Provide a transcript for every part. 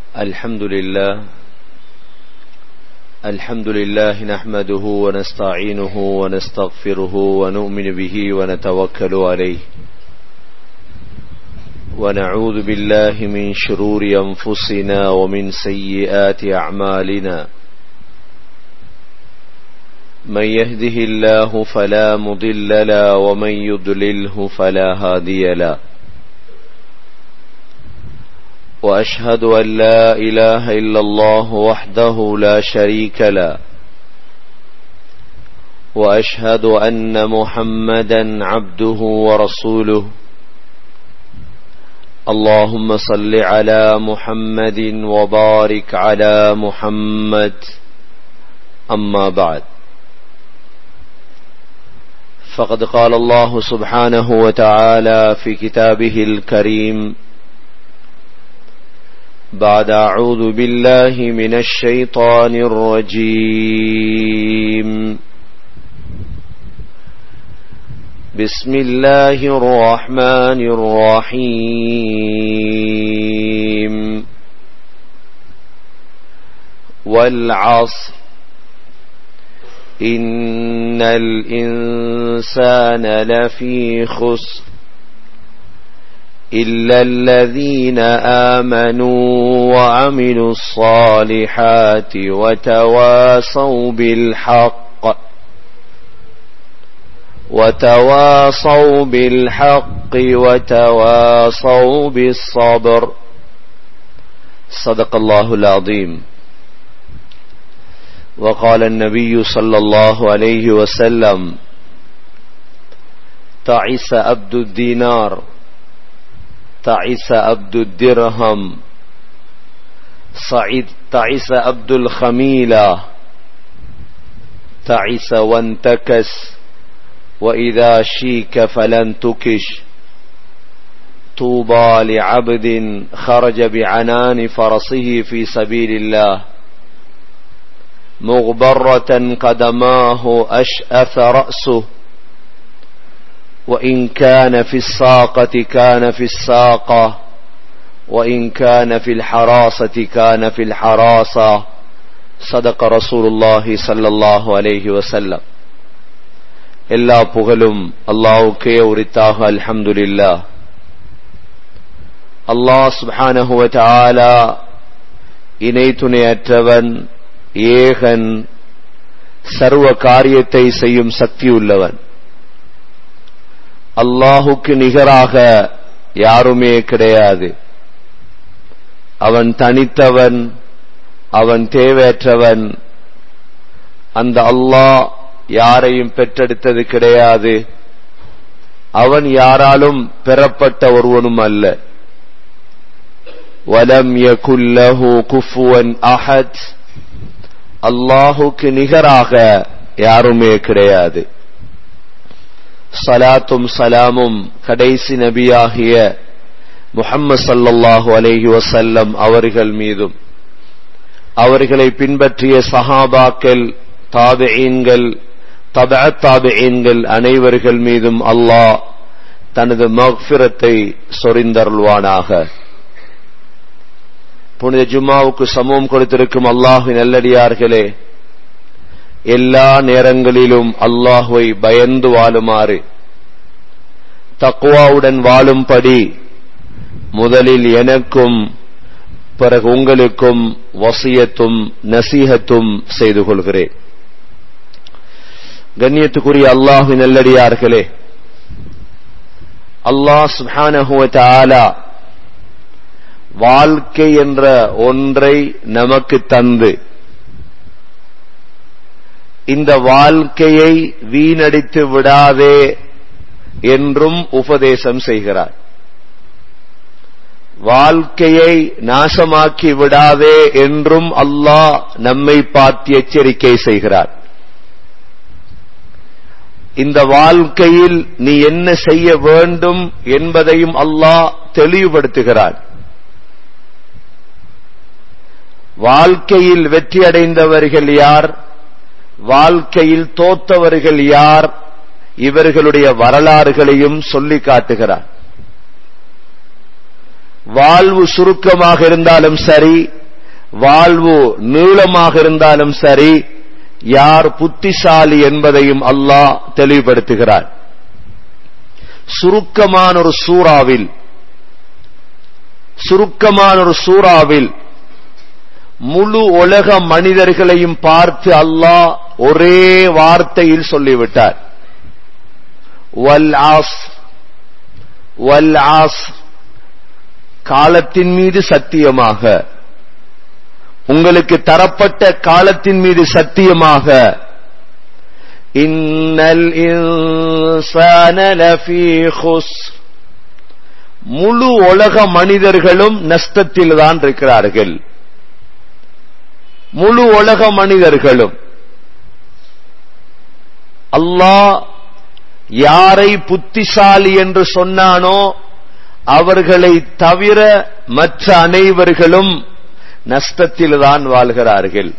الحمد لله الحمد لله نحمده ونستعينه ونستغفره ونؤمن به ونتوكل عليه ونعوذ بالله من شرور أنفسنا ومن سيئات أعمالنا من يهده الله فلا مضل له ومن يضلله فلا هادي له واشهد ان لا اله الا الله وحده لا شريك له واشهد ان محمدا عبده ورسوله اللهم صل على محمد وبارك على محمد اما بعد فقد قال الله سبحانه وتعالى في كتابه الكريم بعد أعوذ بالله من الشيطان الرجيم بسم الله الرحمن الرحيم والعصر إن الإنسان لفي خسر إلا الذين آمنوا وعملوا الصالحات وتواصوا بالحق وتواصوا بالحق وتواصوا بالصبر صدق الله العظيم وقال النبي صلى الله عليه وسلم تعس عبد الدينار تعس عبد الدرهم صعد تعس عبد الخميلة تعس وانتكس وإذا شيك فلن تكش طوبى لعبد خرج بعنان فرسه في سبيل الله مغبرة قدماه أشأث رأسه وإن كان في الساقة كان في الساقة وإن كان في الحراسة كان في الحراسة صدق رسول الله صلى الله عليه وسلم எல்லா புகழும் அல்லாவுக்கே உரித்தாக அல்ஹம்துலில்லா அல்லாஹ் சுப்ஹானஹு வ தஆலா இணை துணையற்றவன் ஏகன் சர்வ காரியத்தை செய்யும் சக்தி உள்ளவன் அல்லாஹுக்கு நிகராக யாருமே கிடையாது அவன் தனித்தவன் அவன் தேவையற்றவன் அந்த அல்லாஹ் யாரையும் பெற்றெடுத்தது கிடையாது அவன் யாராலும் பெறப்பட்ட ஒருவனும் அல்ல வலம் யகுல்லஹு குஃபுவன் அஹத் அல்லாஹுக்கு நிகராக யாருமே கிடையாது சலாத்தும் சலாமும் கடைசி நபியாகிய முஹம்மது சல்லல்லாஹு அலைஹி வசல்லம் அவர்கள் மீதும் அவர்களை பின்பற்றிய சஹாபாக்கள் தாபியீன்கள் தப தாபியீன்கள் அனைவர்கள் மீதும் அல்லாஹ் தனது மக்ஃபிரத்தை சொரிந்தருள்வானாக புனித ஜும்மாவுக்கு சமூகம் கொடுத்திருக்கும் அல்லாஹு நல்லடியார்களே எல்லா நேரங்களிலும் அல்லாஹுவை பயந்து வாழுமாறு தக்குவாவுடன் வாழும்படி முதலில் எனக்கும் பிறகு உங்களுக்கும் வசியத்தும் நசீகத்தும் செய்து கொள்கிறேன் கண்ணியத்துக்குரிய அல்லாஹு நல்லடியார்களே அல்லாஹ் சுஹானஹுவ தாலா வாழ்க்கை என்ற ஒன்றை நமக்கு தந்து இந்த வாழ்க்கையை வீணடித்து விடாதே என்றும் உபதேசம் செய்கிறார் வாழ்க்கையை நாசமாக்கி விடாதே என்றும் அல்லாஹ் நம்மை பார்த்து எச்சரிக்கை செய்கிறார் இந்த வாழ்க்கையில் நீ என்ன செய்ய வேண்டும் என்பதையும் அல்லாஹ் தெளிவுபடுத்துகிறார் வாழ்க்கையில் வெற்றி அடைந்தவர்கள் யார் வாழ்க்கையில் தோத்தவர்கள் யார் இவர்களுடைய வரலாறுகளையும் சொல்லி காட்டுகிறார் வாழ்வு சுருக்கமாக இருந்தாலும் சரி வாழ்வு நீளமாக இருந்தாலும் சரி யார் புத்திசாலி என்பதையும் அல்லாஹ் தெளிவுபடுத்துகிறார் சுருக்கமான ஒரு சூறாவில் சுருக்கமான ஒரு சூறாவில் முழு உலக மனிதர்களையும் பார்த்து அல்லாஹ் ஒரே வார்த்தையில் சொல்லிவிட்டார் வல் ஆஸ் வல் ஆஸ் காலத்தின் மீது சத்தியமாக உங்களுக்கு தரப்பட்ட காலத்தின் மீது சத்தியமாக இன்னல் இன்சான லஃபீ குஸ்ர் முழு உலக மனிதர்களும் நஷ்டத்தில் தான் இருக்கிறார்கள் முழு உலக மனிதர்களும் அல்லாஹ் யாரை புத்திசாலி என்று சொன்னானோ அவர்களை தவிர மற்ற அனைவர்களும் நஷ்டத்தில் தான் வாழ்கிறார்கள்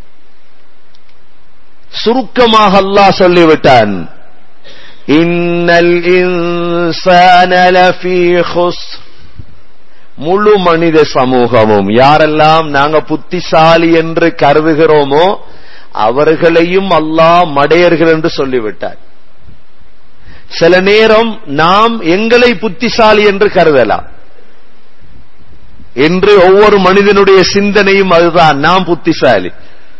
சுருக்கமாக அல்லாஹ் சொல்லிவிட்டான் இன்னல் இன்சான லஃபீ குஸ்ர் முழு மனித சமூகமும் யாரெல்லாம் நாங்க புத்திசாலி என்று கருதுகிறோமோ அவர்களையும் அல்லாஹ் மடையர்கள் என்று சொல்லிவிட்டார் சில நேரம் நாம் எங்களை புத்திசாலி என்று கருதலாம் என்று ஒவ்வொரு மனிதனுடைய சிந்தனையும் அதுதான் நாம் புத்திசாலி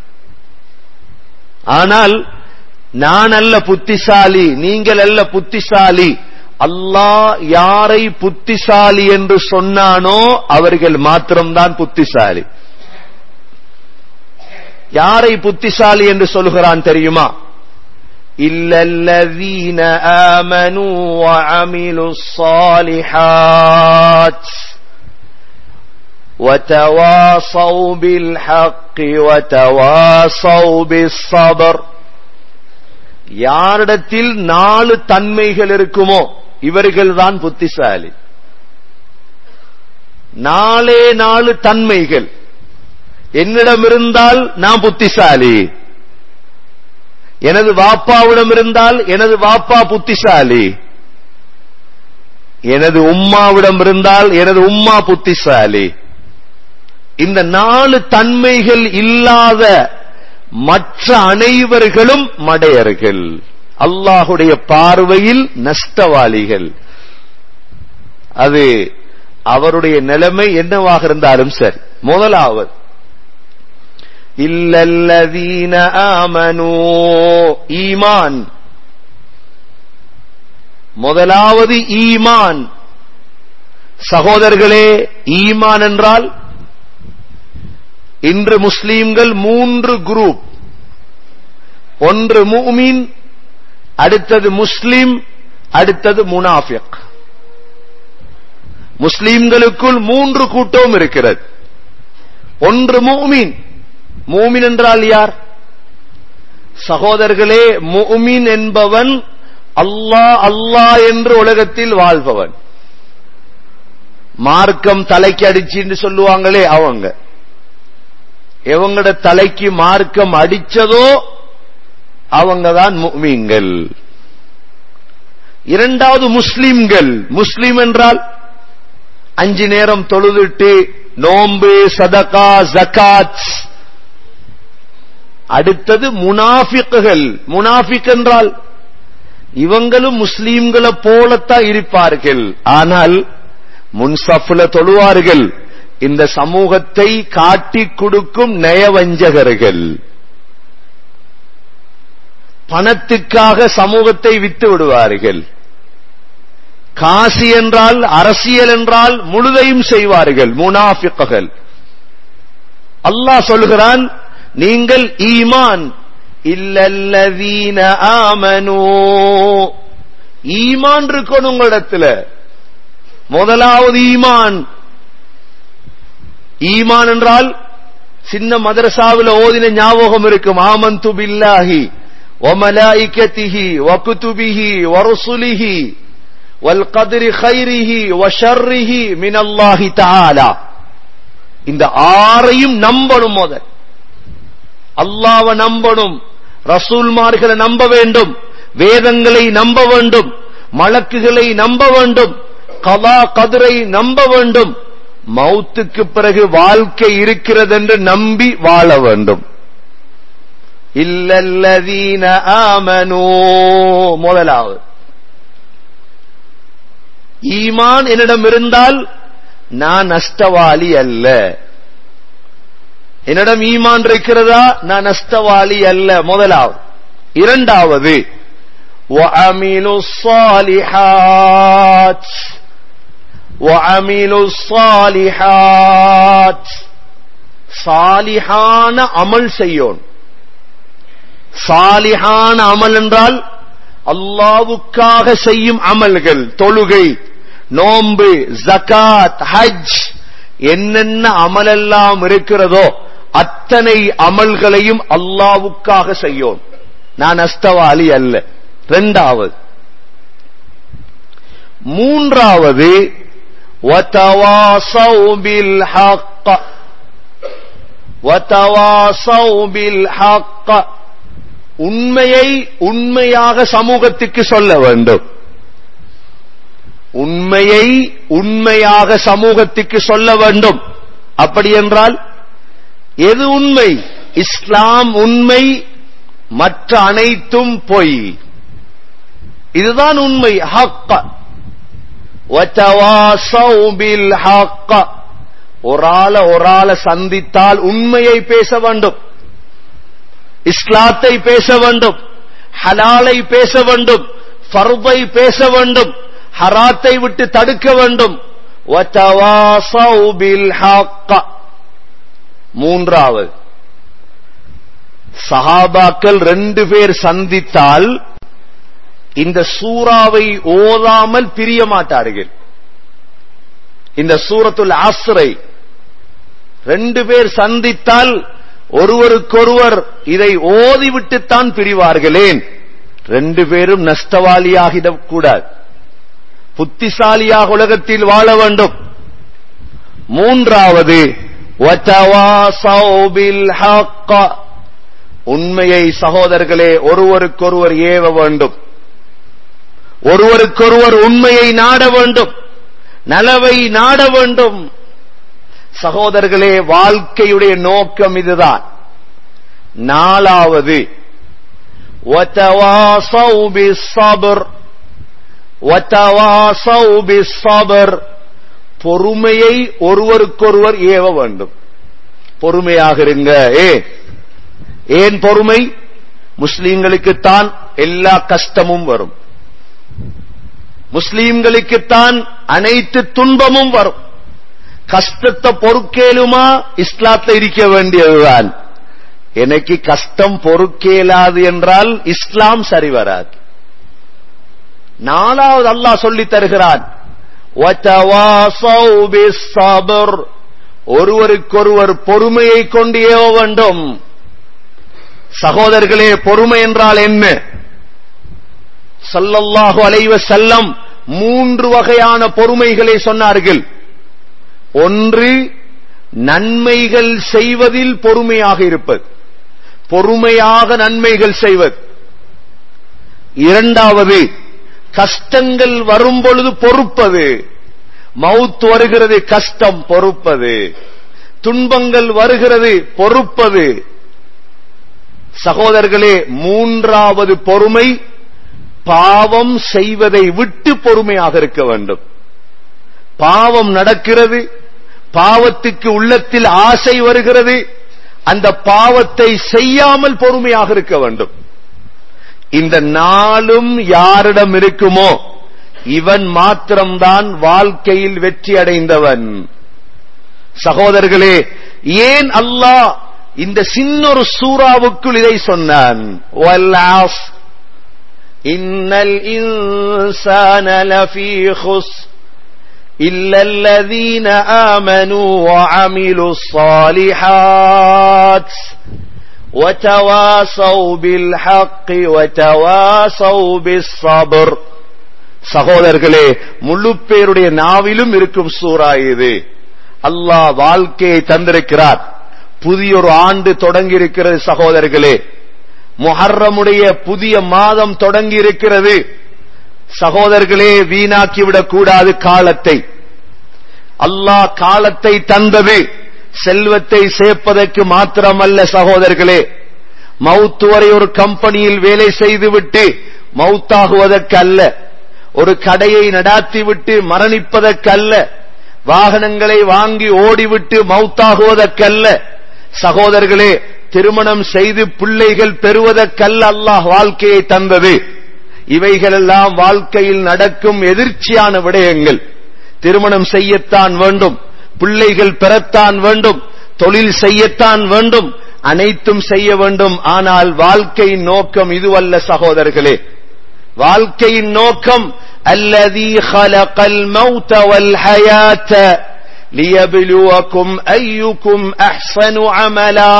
ஆனால் நான் அல்ல புத்திசாலி நீங்கள் அல்ல புத்திசாலி அல்லாஹ் யாரை புத்திசாலி என்று சொன்னானோ அவர்கள் மாத்திரம்தான் புத்திசாலி யாரை புத்திசாலி என்று சொல்கிறான் தெரியுமா இல்லல்லதீன ஆமனு வஅமிலு الصالحات وتواصوا بالحق وتواصوا بالصبر யாரிடத்தில் நாலு தன்மைகள் இருக்குமோ இவர்கள்தான் புத்திசாலி நாலே நாலு தன்மைகள் என்னிடம் இருந்தால் நான் புத்திசாலி எனது வாப்பாவிடம் இருந்தால் எனது வாப்பா புத்திசாலி எனது உம்மாவிடம் இருந்தால் எனது உம்மா புத்திசாலி இந்த நாலு தன்மைகள் இல்லாத மற்ற அனைவர்களும் மடையர்கள் அல்லாஹுடைய பார்வையில் நஷ்டவாளிகள் அது அவருடைய நிலைமை என்னவாக இருந்தாலும் சரி முதலாவது இல்லல்லதீன ஆமனோ ஈமான் முதலாவது ஈமான் சகோதரர்களே ஈமான் என்றால் இன்று முஸ்லீம்கள் மூன்று குரூப் ஒன்று மூமின் அடுத்தது முஸ்லிம் அடுத்தது முனாஃபிக் முஸ்லீம்களுக்குள் மூன்று கூட்டமும் இருக்கிறது ஒன்று மூமின் மூமின் என்றால் யார் சகோதரர்களே மூமின் என்பவன் அல்லாஹ் அல்லாஹ் என்று உலகத்தில் வாழ்பவன் மார்க்கம் தலைக்கு அடிச்சுன்னு சொல்லுவாங்களே அவங்க எவங்கட தலைக்கு மார்க்கம் அடிச்சதோ அவங்க தான் முக்மீன்கள் இரண்டாவது முஸ்லிம்கள் முஸ்லிம் என்றால் அஞ்சு நேரம் தொழுதுட்டு நோம்பு சதகா ஜகாத் அடுத்தது முனாஃபிக்குகள் முனாஃபிக் என்றால் இவங்களும் முஸ்லீம்களை போலத்தான் இருப்பார்கள் ஆனால் முன்சஃப்ல தொழுவார்கள் இந்த சமூகத்தை காட்டிக் கொடுக்கும் நயவஞ்சகர்கள் பணத்துக்காக சமூகத்தை வித்து விடுவார்கள் காசி என்றால் அரசியல் என்றால் முழுதையும் செய்வார்கள் முனாஃபிக்குகள் அல்லாஹ் சொல்கிறான் நீங்கள் ஈமான் இல்லல்லதீன ஆமனோ ஈமான் இருக்கணும் உங்களிடத்துல முதலாவது ஈமான் ஈமான் என்றால் சின்ன மதரசாவில் ஓதின ஞாபகம் இருக்கும் ஆமந்து பில்லாஹி وملائكته وكتبه ورسله والقدر خيره وشره من الله تعالى இந்த ஆறையும் நம்பணும் முதல் அல்லாவ நம்பணும் ரசூல்மார்களை நம்ப வேண்டும் வேதங்களை நம்ப வேண்டும் மலக்குகளை நம்ப வேண்டும் கலா கதிரை நம்ப வேண்டும் மௌத்துக்கு பிறகு வாழ்க்கை இருக்கிறது என்று நம்பி வாழ வேண்டும் இல்லல்லதீன ஆமனோ முதலாவது ஈமான் என்னிடம் இருந்தால் நான் நஷ்டவாளி அல்ல என்னிடம் ஈமான் இருக்கிறதா நான் நஷ்டவாளி அல்ல முதலாவது இரண்டாவது وعملوا الصالحات وعملوا الصالحات சாலிஹான அமல் செய்யோன் சாலிஹான அமல் என்றால் அல்லாவுக்காக செய்யும் அமல்கள் தொழுகை நோன்பு ஜகாத் ஹஜ் என்னென்ன அமலெல்லாம் இருக்கிறதோ அத்தனை அமல்களையும் அல்லாவுக்காக செய்யோன் நான் அஸ்தவாலி அல்ல இரண்டாவது மூன்றாவது وتواصوا بالحق وتواصوا بالحق உண்மையை உண்மையாக சமூகத்துக்கு சொல்ல வேண்டும் உண்மையை உண்மையாக சமூகத்துக்கு சொல்ல வேண்டும் அப்படி என்றால் எது உண்மை இஸ்லாம் உண்மை மற்ற அனைத்தும் பொய் இதுதான் உண்மை ஹக்க ஹக்க ஒரு ஆள ஒரு ஆள சந்தித்தால் உண்மையை பேச வேண்டும் இஸ்லாத்தை பேச வேண்டும் ஹலாலை பேச வேண்டும் ஃபர்தை பேச வேண்டும் ஹராத்தை விட்டு தடுக்க வேண்டும் மூன்றாவது சஹாபாக்கள் ரெண்டு பேர் சந்தித்தால் இந்த சூறாவை ஓதாமல் பிரிய மாட்டார்கள் இந்த சூரத்துல் ஆசிரை ரெண்டு பேர் சந்தித்தால் ஒருவருக்கொருவர் இதை ஓதிவிட்டுத்தான் பிரிவார்களேன் ரெண்டு பேரும் நஷ்டவாளியாகிடக் கூடாது புத்திசாலியாக உலகத்தில் வாழ வேண்டும் மூன்றாவது உண்மையை சகோதரர்களே ஒருவருக்கொருவர் ஏவ வேண்டும் ஒருவருக்கொருவர் உண்மையை நாட வேண்டும் நலவை நாட வேண்டும் சகோதரர்களே வாழ்க்கையுடைய நோக்கம் இதுதான் நாலாவது பொறுமையை ஒருவருக்கொருவர் ஏவ வேண்டும் பொறுமையாக இருங்க ஏ ஏன் பொறுமை முஸ்லீம்களுக்குத்தான் எல்லா கஷ்டமும் வரும் முஸ்லீம்களுக்குத்தான் அனைத்து துன்பமும் வரும் கஷ்டத்தை பொறுக்கேலுமா இஸ்லாத்தை இருக்க வேண்டியதுதான் எனக்கு கஷ்டம் பொறுக்கேலாது என்றால் இஸ்லாம் சரி வராது நாலாவது அல்லாஹ் சொல்லி தருகிறான் ஒருவருக்கொருவர் பொறுமையை கொண்டு ஏவ வேண்டும் சகோதரர்களே பொறுமை என்றால் என்ன சல்லல்லாஹு அலைவ செல்லம் மூன்று வகையான பொறுமைகளை சொன்னார்கள் ஒன்று நன்மைகள் செய்வதில் பொறுமையாக இருப்பது பொறுமையாக நன்மைகள் செய்வது இரண்டாவது கஷ்டங்கள் வரும் பொழுது பொறுப்பது மவுத் வருகிறது கஷ்டம் பொறுப்பது துன்பங்கள் வருகிறது பொறுப்பது சகோதரர்களே மூன்றாவது பொறுமை பாவம் செய்வதை விட்டு பொறுமையாக இருக்க வேண்டும் பாவம் நடக்கிறது பாவத்துக்கு உள்ளத்தில் ஆசை வருகிறது அந்த பாவத்தை செய்யாமல் பொறுமையாக இருக்க வேண்டும் இந்த நாளும் யாரிடம் இருக்குமோ இவன் மாத்திரம்தான் வாழ்க்கையில் வெற்றி அடைந்தவன் சகோதரர்களே ஏன் அல்லாஹ் இந்த சின்னொரு சூறாவுக்குள் இதை சொன்னான் இன்னல் இன்சான லஃபீ خسر إلا الذين آمنوا وعملوا الصالحات وتواصوا بالحق وتواصوا بالصبر சகோதரர்களே முழு பேருடைய நாவிலும் இருக்கும் சூறா இது அல்லாஹ் வாழ்க்கையை தந்திருக்கிறார் புதிய ஒரு ஆண்டு தொடங்கி இருக்கிறது சகோதரர்களே முஹர்ரமுடைய புதிய மாதம் தொடங்கி இருக்கிறது சகோதரர்களே வீணாக்கிவிடக் கூடாது காலத்தை அல்லாஹ் காலத்தை தந்தது செல்வத்தை சேர்ப்பதற்கு மாத்திரமல்ல சகோதரர்களே மவுத்து வரை ஒரு கம்பெனியில் வேலை செய்துவிட்டு மவுத்தாகுவதற்கு அல்ல ஒரு கடையை நடாத்திவிட்டு மரணிப்பதற்கல்ல வாகனங்களை வாங்கி ஓடிவிட்டு மவுத்தாகுவதற்கல்ல சகோதரர்களே திருமணம் செய்து பிள்ளைகள் பெறுவதற்கல்ல அல்லாஹ் வாழ்க்கையை தந்தது இவைகளெல்லாம் வாழ்க்கையில் நடக்கும் எதிர்ச்சியான விடயங்கள் திருமணம் செய்யத்தான் வேண்டும் பிள்ளைகள் பெறத்தான் வேண்டும் தொழில் செய்யத்தான் வேண்டும் அனைத்தும் செய்ய வேண்டும் ஆனால் வாழ்க்கையின் நோக்கம் இதுவல்ல சகோதரர்களே வாழ்க்கையின் நோக்கம் அல்லதி خلق الموت والحياة ليبلوكم أيكم أحسن عملا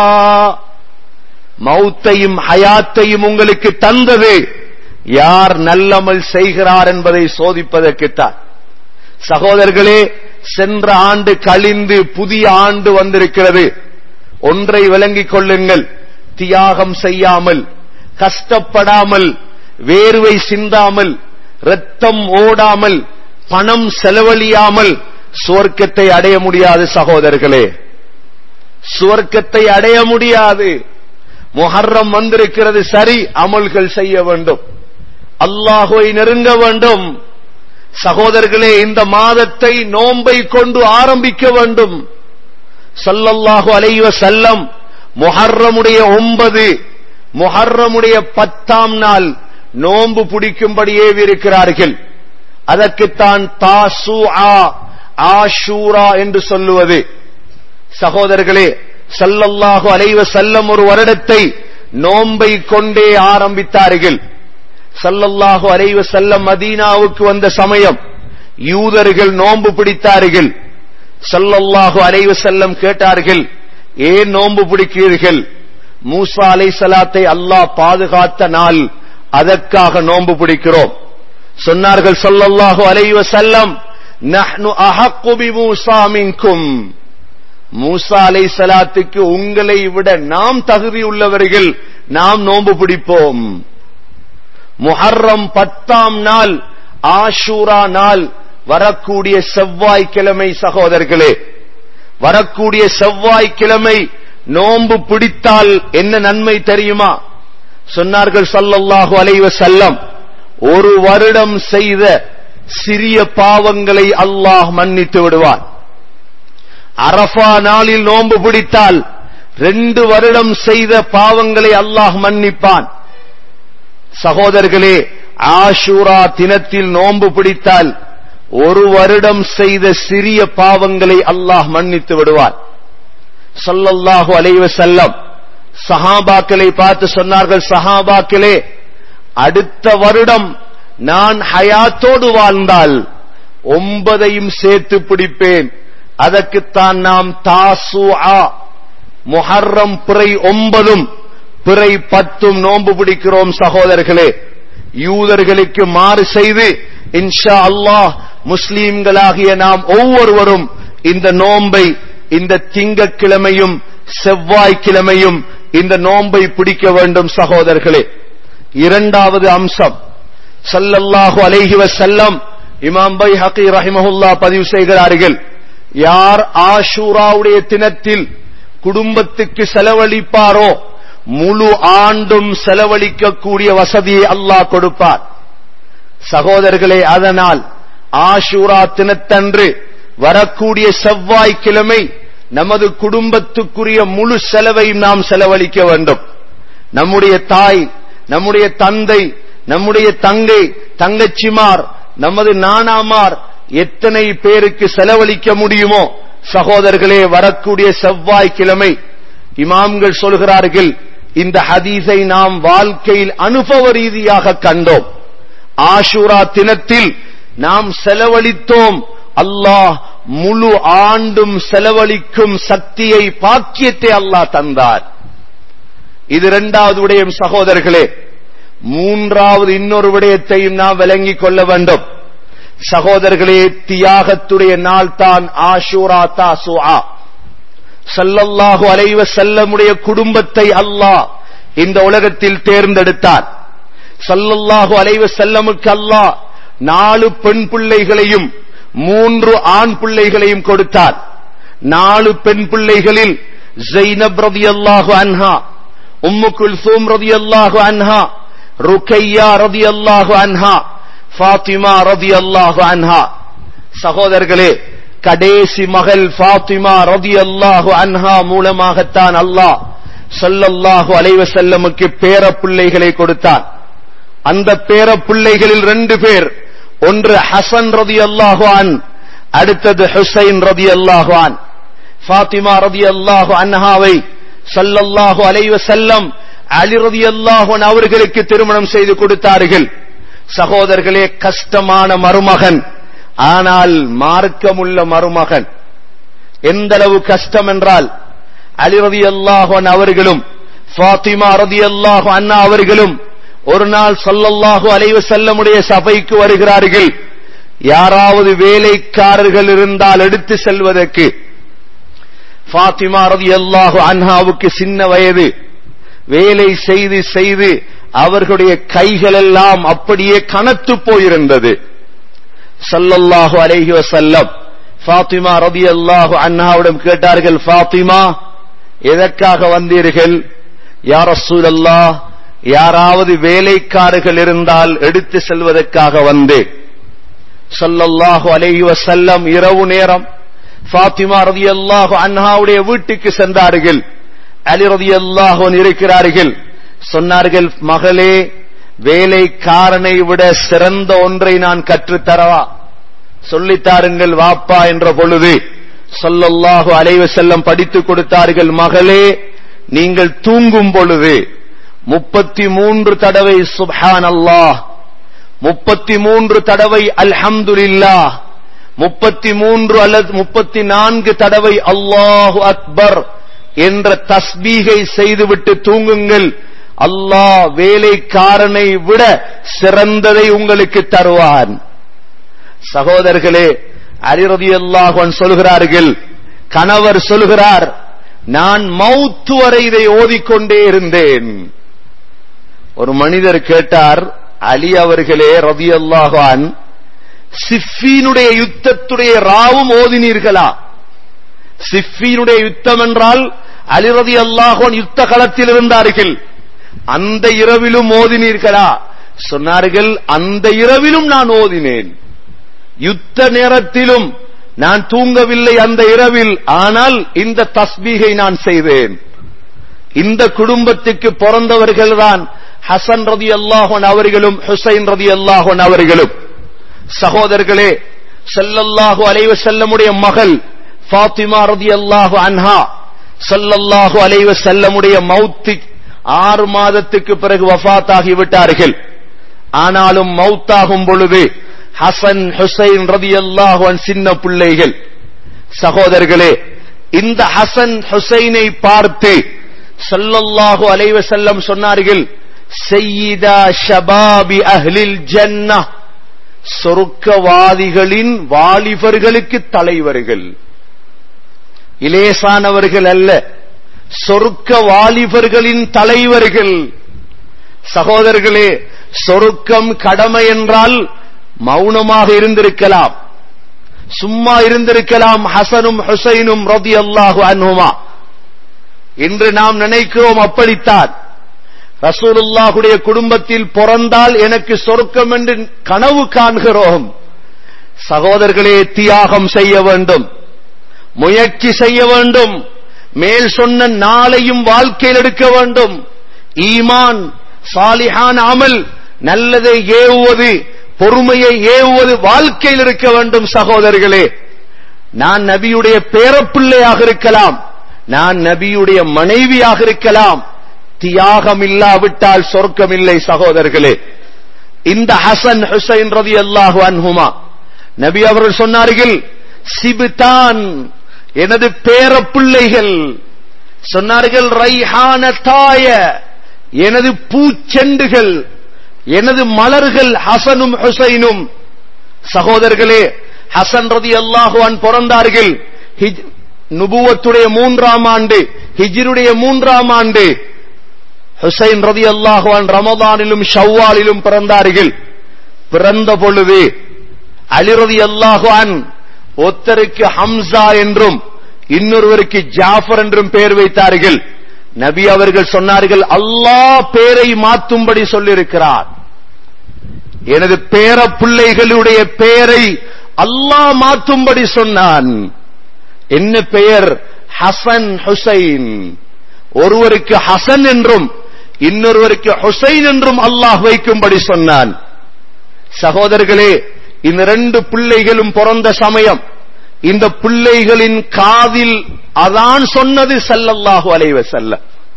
மௌத்தையும் ஹயாத்தையும் உங்களுக்கு தந்தது யார் நல்லமல் செய்கிறார் என்பதை சோதிப்பதற்குத்தான் சகோதரர்களே சென்ற ஆண்டு கழிந்து புதிய ஆண்டு வந்திருக்கிறது ஒன்றை விளங்கிக் கொள்ளுங்கள் தியாகம் செய்யாமல் கஷ்டப்படாமல் வேர்வை சிந்தாமல் ரத்தம் ஓடாமல் பணம் செலவழியாமல் சுவர்க்கத்தை அடைய முடியாது சகோதரர்களே சுவர்க்கத்தை அடைய முடியாது முஹர்ரம் வந்திருக்கிறது சரி அமல்கள் செய்ய வேண்டும் அல்லாஹுவை நெருங்க வேண்டும் சகோதரர்களே இந்த மாதத்தை நோன்பை கொண்டு ஆரம்பிக்க வேண்டும் சல்லல்லாஹு அலைவ செல்லம் முஹர்ரமுடைய ஒன்பது முஹர்ரமுடைய பத்தாம் நாள் நோன்பு பிடிக்கும்படியே இருக்கிறார்கள் அதற்குத்தான் தாசு ஆஷூரா என்று சொல்லுவது சகோதரர்களே சல்லல்லாஹு அலைவ செல்லம் ஒரு வருடத்தை நோன்பை கொண்டே ஆரம்பித்தார்கள் சல்லல்லாஹு அலைவ செல்லம் மதீனாவுக்கு வந்த சமயம் யூதர்கள் நோன்பு பிடித்தார்கள் சல்லல்லாஹு அலைவ செல்லம் கேட்டார்கள் ஏன் நோன்பு பிடிக்கிறீர்கள் மூசா அலை சலாத்தை அல்லாஹ் பாதுகாத்த நாள் அதற்காக நோன்பு பிடிக்கிறோம் சொன்னார்கள் சல்லல்லாஹு அலைவ செல்லம் நஹ்னு அஹக்கு பி மூசா மின்கும் மூசா அலை சலாத்துக்கு உங்களை விட நாம் தகுதி உள்ளவர்கள் நாம் நோன்பு பிடிப்போம் முஹர்ரம் பத்தாம் நாள் ஆஷூரா நாள் வரக்கூடிய செவ்வாய்க்கிழமை சகோதரர்களே வரக்கூடிய செவ்வாய்க்கிழமை நோன்பு பிடித்தால் என்ன நன்மை தெரியுமா சொன்னார்கள் சல்லல்லாஹு அலைவ செல்லம் ஒரு வருடம் செய்த சிறிய பாவங்களை அல்லாஹ் மன்னித்து விடுவார் அரஃபா நாளில் நோன்பு பிடித்தால் ரெண்டு வருடம் செய்த பாவங்களை அல்லாஹ் மன்னிப்பான் சகோதரர்களே ஆஷூரா தினத்தில் நோன்பு பிடித்தால் ஒரு வருடம் செய்த சிறிய பாவங்களை அல்லாஹ் மன்னித்து விடுவார் சொல்லல்லாஹு அலைவ செல்லம் சஹாபாக்களை பார்த்து சொன்னார்கள் சஹாபாக்களே அடுத்த வருடம் நான் ஹயாத்தோடு வாழ்ந்தால் ஒன்பதையும் சேர்த்து பிடிப்பேன் அதற்குத்தான் நாம் தாசு ஆ முஹர்ரம் பிறை ஒன்பதும் பிறை பத்தும் நோன்பு பிடிக்கிறோம் சகோதரர்களே யூதர்களுக்கு மாறு செய்து இன்ஷா அல்லாஹ் முஸ்லீம்களாகிய நாம் ஒவ்வொருவரும் இந்த நோன்பை இந்த திங்கக்கிழமையும் செவ்வாய்க்கிழமையும் இந்த நோன்பை பிடிக்க வேண்டும் சகோதரர்களே இரண்டாவது அம்சம் சல்லல்லாஹு அலைஹி வஸல்லம் இமாம் பை ஹக்கி ரஹிமஹுல்லா பதிவு செய்கிறார்கள் யார் ஆஷூராவுடைய தினத்தில் குடும்பத்துக்கு செலவழிப்பாரோ முழு ஆண்டும் செலவழிக்கக்கூடிய வசதியை அல்லாஹ் கொடுப்பார் சகோதரர்களே அதனால் ஆஷூரா தினத்தன்று வரக்கூடிய செவ்வாய்க்கிழமை நமது குடும்பத்துக்குரிய முழு செலவையும் நாம் செலவழிக்க வேண்டும் நம்முடைய தாய் நம்முடைய தந்தை நம்முடைய தங்கை தங்கச்சிமார் நமது நானாமார் எத்தனை பேருக்கு செலவழிக்க முடியுமோ சகோதரர்களே வரக்கூடிய செவ்வாய்க்கிழமை இமாம்கள் சொல்கிறார்கள் இந்த ஹதீஸை நாம் வாழ்க்கையில் அனுபவ ரீதியாக கண்டோம் ஆஷூரா தினத்தில் நாம் செலவழித்தோம் அல்லாஹ் முழு ஆண்டும் செலவழிக்கும் சக்தியை பாக்கியத்தை அல்லாஹ் தந்தார் இது இரண்டாவது விடயம் சகோதரர்களே மூன்றாவது இன்னொரு விடயத்தையும் நாம் விளங்கிக் கொள்ள வேண்டும் சகோதரர்களே தியாகத்துடைய நாள் தான் ஆஷூரா தாசுஆ சல்லல்லாஹு அலைவ செல்லமுடைய குடும்பத்தை அல்லாஹ் இந்த உலகத்தில் தேர்ந்தெடுத்தார் சல்லல்லாஹு அலைவ செல்லமுக்கு அல்லாஹ் நாலு பெண் பிள்ளைகளையும் மூன்று ஆண் பிள்ளைகளையும் கொடுத்தார் நாலு பெண் பிள்ளைகளில் ஜெய்னப் ரதியல்லாஹு அன்ஹா உம்மு குல்சூம் ரதியல்லாஹு அன்ஹா ருக்கையா ரதியல்லாஹு அன்ஹா ஃபாத்திமா ரதியல்லாஹு அன்ஹா சகோதரர்களே கடைசி மகள் ஃபாத்திமா ரதியல்லாஹு அன்ஹா மூலமாகத்தான் அல்லாஹ் ஸல்லல்லாஹு அலைஹி வஸல்லமுக்கு பேர பிள்ளைகளை கொடுத்தான் அந்த பேர பிள்ளைகளில் ரெண்டு பேர் ஒன்று ஹசன் ரதியல்லாஹு அன் அடுத்தது ஹுசைன் ரதியல்லாஹு அன் ஃபாத்திமா ரதியல்லாஹு அன்ஹாவை ஸல்லல்லாஹு அலைஹி வஸல்லம் அலி ரதியல்லாஹு அன் அவர்களுக்கு திருமணம் செய்து கொடுத்தார்கள் சகோதரர்களே கஷ்டமான மருமகன் ஆனால் மார்க்கமுள்ள மருமகன் எந்த அளவு கஷ்டம் என்றால் அலி ரதியல்லாஹு அன் அவர்களும் ஃபாத்திமா ரதியல்லாஹு அண்ணா அவர்களும் ஒரு நாள் ஸல்லல்லாஹு அலைஹி வஸல்லமுடைய சபைக்கு வருகிறார்கள் யாராவது வேலைக்காரர்கள் இருந்தால் எடுத்து செல்வதற்கு ஃபாத்திமா ரதியல்லாஹு அன்ஹாவுக்கு சின்ன வயது வேலை செய்து செய்து அவர்களுடைய கைகள் எல்லாம் அப்படியே கனத்து போயிருந்தது ஸல்லல்லாஹு அலைஹி வஸல்லம் ஃபாத்திமா ரதியல்லாஹு அன்ஹாவிடம் கேட்டார்கள் ஃபாத்திமா எதற்காக வந்தீர்கள் யா ரசூலல்லாஹ் யாராவது வேலைக்காரர்கள் இருந்தால் எடுத்து செல்வதற்காக வந்தேன் ஸல்லல்லாஹு அலைஹி வஸல்லம் இரவு நேரம் ஃபாத்திமா ரதியல்லாஹு அன்ஹாவுடைய வீட்டுக்கு சென்றார்கள் அலி ரதியல்லாஹு அன்ஹு இருக்கிறார்கள் சொன்னார்கள் மகளே வேலைக்காரனை விட சிறந்த ஒன்றை நான் கற்றுத்தரவா சொல்லித்தாருங்கள் வாப்பா என்ற பொழுது சொல்லல்லாஹு அலைவ செல்லம் படித்துக் கொடுத்தார்கள் மகளே நீங்கள் தூங்கும் பொழுது முப்பத்தி மூன்று தடவை சுப்ஹான் அல்லாஹ் முப்பத்தி மூன்று தடவை அல்ஹம்துலில்லா முப்பத்தி மூன்று அல்லது முப்பத்தி நான்கு தடவை அல்லாஹு அக்பர் என்ற தஸ்பீகை செய்துவிட்டு தூங்குங்கள் அல்லாஹ் வேலைக்காரனை விட சிறந்ததை உங்களுக்கு தருவான் சகோதரர்களே அலிரதி அல்லாஹன் சொல்கிறார்கள் கணவர் சொல்கிறார் நான் மௌத்து வரை இதை ஓதிக்கொண்டே இருந்தேன் ஒரு மனிதர் கேட்டார் அலி அவர்களே ரதி அல்லாஹான் சிஃபீனுடைய யுத்தத்துடைய ராவும் ஓதினீர்களா சிஃபீனுடைய யுத்தம் என்றால் அலிரதி அல்லாஹோன் யுத்த களத்தில் இருந்தார்கள் அந்த இரவிலும் ஓதினீர்களா சொன்னார்கள் அந்த இரவிலும் நான் ஓதினேன் யுத்த நேரத்திலும் நான் தூங்கவில்லை அந்த இரவில் ஆனால் இந்த தஸ்பீகை நான் செய்தேன் இந்த குடும்பத்துக்கு பிறந்தவர்கள்தான் ஹசன் ரதி அல்லாஹன் அவர்களும் ஹுசைன் ரதி அல்லாஹன் அவர்களும் சகோதரர்களே செல்லல்லாஹு அலைவ செல்லமுடைய மகள் ஃபாத்திமா ரதி அல்லாஹு அன்ஹா சல்லல்லாஹு அலைவ செல்லமுடைய மௌத்தி ஆறு மாதத்துக்கு பிறகு வஃபாத்தாகி விட்டார்கள் ஆனாலும் மௌத்தாகும் பொழுது ஹசன் ஹுசைன் ரதி அல்லாஹுவன் சின்ன பிள்ளைகள் சகோதரர்களே இந்த ஹசன் ஹுசைனை பார்த்து சல்லல்லாஹு அலைவ செல்லம் சொன்னார்கள் செய்யிதா ஷபாபி அஹ்லில் ஜன்னா சொருக்கவாதிகளின் வாலிபர்களுக்கு தலைவர்கள் இலேசானவர்கள் அல்ல சொருக்க வாலிபர்களின் தலைவர்கள் சகோதரர்களே சொருக்கம் கடமை என்றால் மௌனமாக இருந்திருக்கலாம் சும்மா இருந்திருக்கலாம் ஹசனும் ஹுசைனும் ரதி அல்லாஹு அன்ஹுமா இன்று நாம் நினைக்கிறோம் அப்படித்தான் ரசூலுல்லாஹுடைய குடும்பத்தில் பிறந்தால் எனக்கு சொர்க்கம் என்று கனவு காண்கிறோம் சகோதரர்களே தியாகம் செய்ய வேண்டும் முயற்சி செய்ய வேண்டும் மேல் சொன்ன நாளையும் வாழ்க்கையில் எடுக்க வேண்டும் ஈமான் சாலிஹான் அமல் நல்லதை ஏவுவது பொறுமையை ஏவுவது வாழ்க்கையில் இருக்க வேண்டும் சகோதரர்களே நான் நபியுடைய பேரப்பிள்ளையாக இருக்கலாம் நான் நபியுடைய மனைவியாக இருக்கலாம் தியாகம் இல்லாவிட்டால் சொர்க்கம் இல்லை சகோதரர்களே இந்த ஹசன் ஹுசைன் ரதி அல்லாஹு அன்ஹுமா நபி அவர்கள் சொன்னார்கள் சிபிதான் எனது பேரப்பிள்ளைகள் சொன்னார்கள் ரைஹான தாய எனது பூச்செண்டுகள் எனது மலர்கள் ஹசனும் ஹுசைனும் சகோதரர்களே ஹசன் ரதி அல்லாஹுவான் பிறந்தார்கள் நுபுவத்துடைய மூன்றாம் ஆண்டு ஹிஜிருடைய மூன்றாம் ஆண்டு ஹுசைன் ரதி அல்லாஹுவான் ரமதானிலும் ஷவ்வாலிலும் பிறந்தார்கள் பிறந்த பொழுது அலிரதி அல்லாஹான் ஒருத்தருக்கு ஹம்சா என்றும் இன்னொருவருக்கு ஜாஃபர் என்றும் பெயர் வைத்தார்கள் நபி அவர்கள் சொன்னார்கள் அல்லாஹ் பேரை மாத்தும்படி சொல்லியிருக்கிறார் எனது பேர பிள்ளைகளுடைய பெயரை அல்லாஹ் மாற்றும்படி சொன்னான் என்ன பெயர் ஹசன் ஹுசைன் ஒருவருக்கு ஹசன் என்றும் இன்னொருவருக்கு ஹுசைன் என்றும் அல்லாஹ் வைக்கும்படி சொன்னான் சகோதரர்களே இந்த ரெண்டு பிள்ளைகளும் பிறந்த சமயம் இந்த பிள்ளைகளின் காதில் அதான் சொன்னது சல்லல்லாஹு அலைவ செல்ல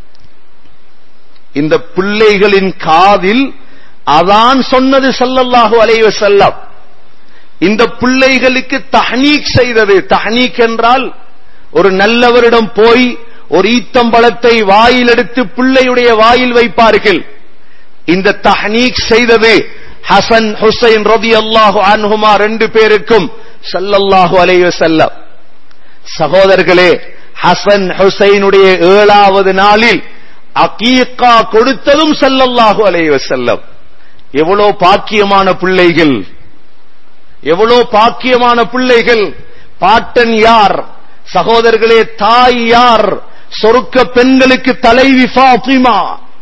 இந்த பிள்ளைகளின் காதில் அதான் சொன்னது சல்லல்லாஹு அலைவ செல்லம் இந்த பிள்ளைகளுக்கு தஹ்னீக் செய்தது தஹ்னீக் என்றால் ஒரு நல்லவரிடம் போய் ஒரு ஈத்தம்பழத்தை வாயில் எடுத்து பிள்ளையுடைய வாயில் வைப்பார்கள் இந்த தஹ்னீக் செய்தது ஹசன் ஹுசைன் ரதி அல்லாஹு அன்ஹுமா ரெண்டு பேருக்கும் சல்லல்லாஹு அலைஹி வஸல்லம் சகோதரர்களே ஹசன் ஹுசைனுடைய ஏழாவது நாளில் அகீகா கொடுத்ததும் சல்லல்லாஹு அலைஹி வஸல்லம் எவ்வளவு பாக்கியமான பிள்ளைகள் எவ்வளவு பாக்கியமான பிள்ளைகள் பாட்டன் யார் சகோதரர்களே தாய் யார் சொருக்க பெண்களுக்கு தலைவி ஃபாத்திமா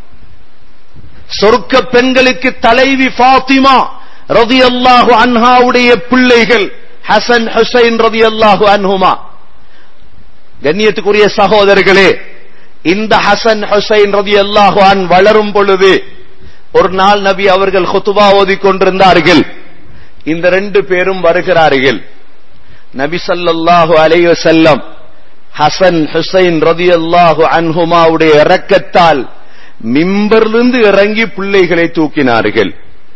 சொருக்க பெண்களுக்கு தலைவி ஃபாத்திமா ரதி அல்லாஹு அன்ஹாவுடைய பிள்ளைகள் ஹசன் ஹுசைன் ரதி அல்லாஹு அன்ஹுமா கண்ணியத்துக்குரிய சகோதரர்களே இந்த ஹசன் ஹுசைன் ரதி அல்லாஹு அன் வளரும் பொழுது ஒரு நாள் நபி அவர்கள் ஹுத்துபா ஓதிக் கொண்டிருந்தார்கள் இந்த ரெண்டு பேரும் வருகிறார்கள் நபி ஸல்லல்லாஹு அலைஹி வஸல்லம் ஹசன் ஹுசைன் ரதியல்லாஹு அன்ஹுமாவுடைய இரக்கத்தால் மிம்பரிலிருந்து இறங்கி பிள்ளைகளை தூக்கினார்கள்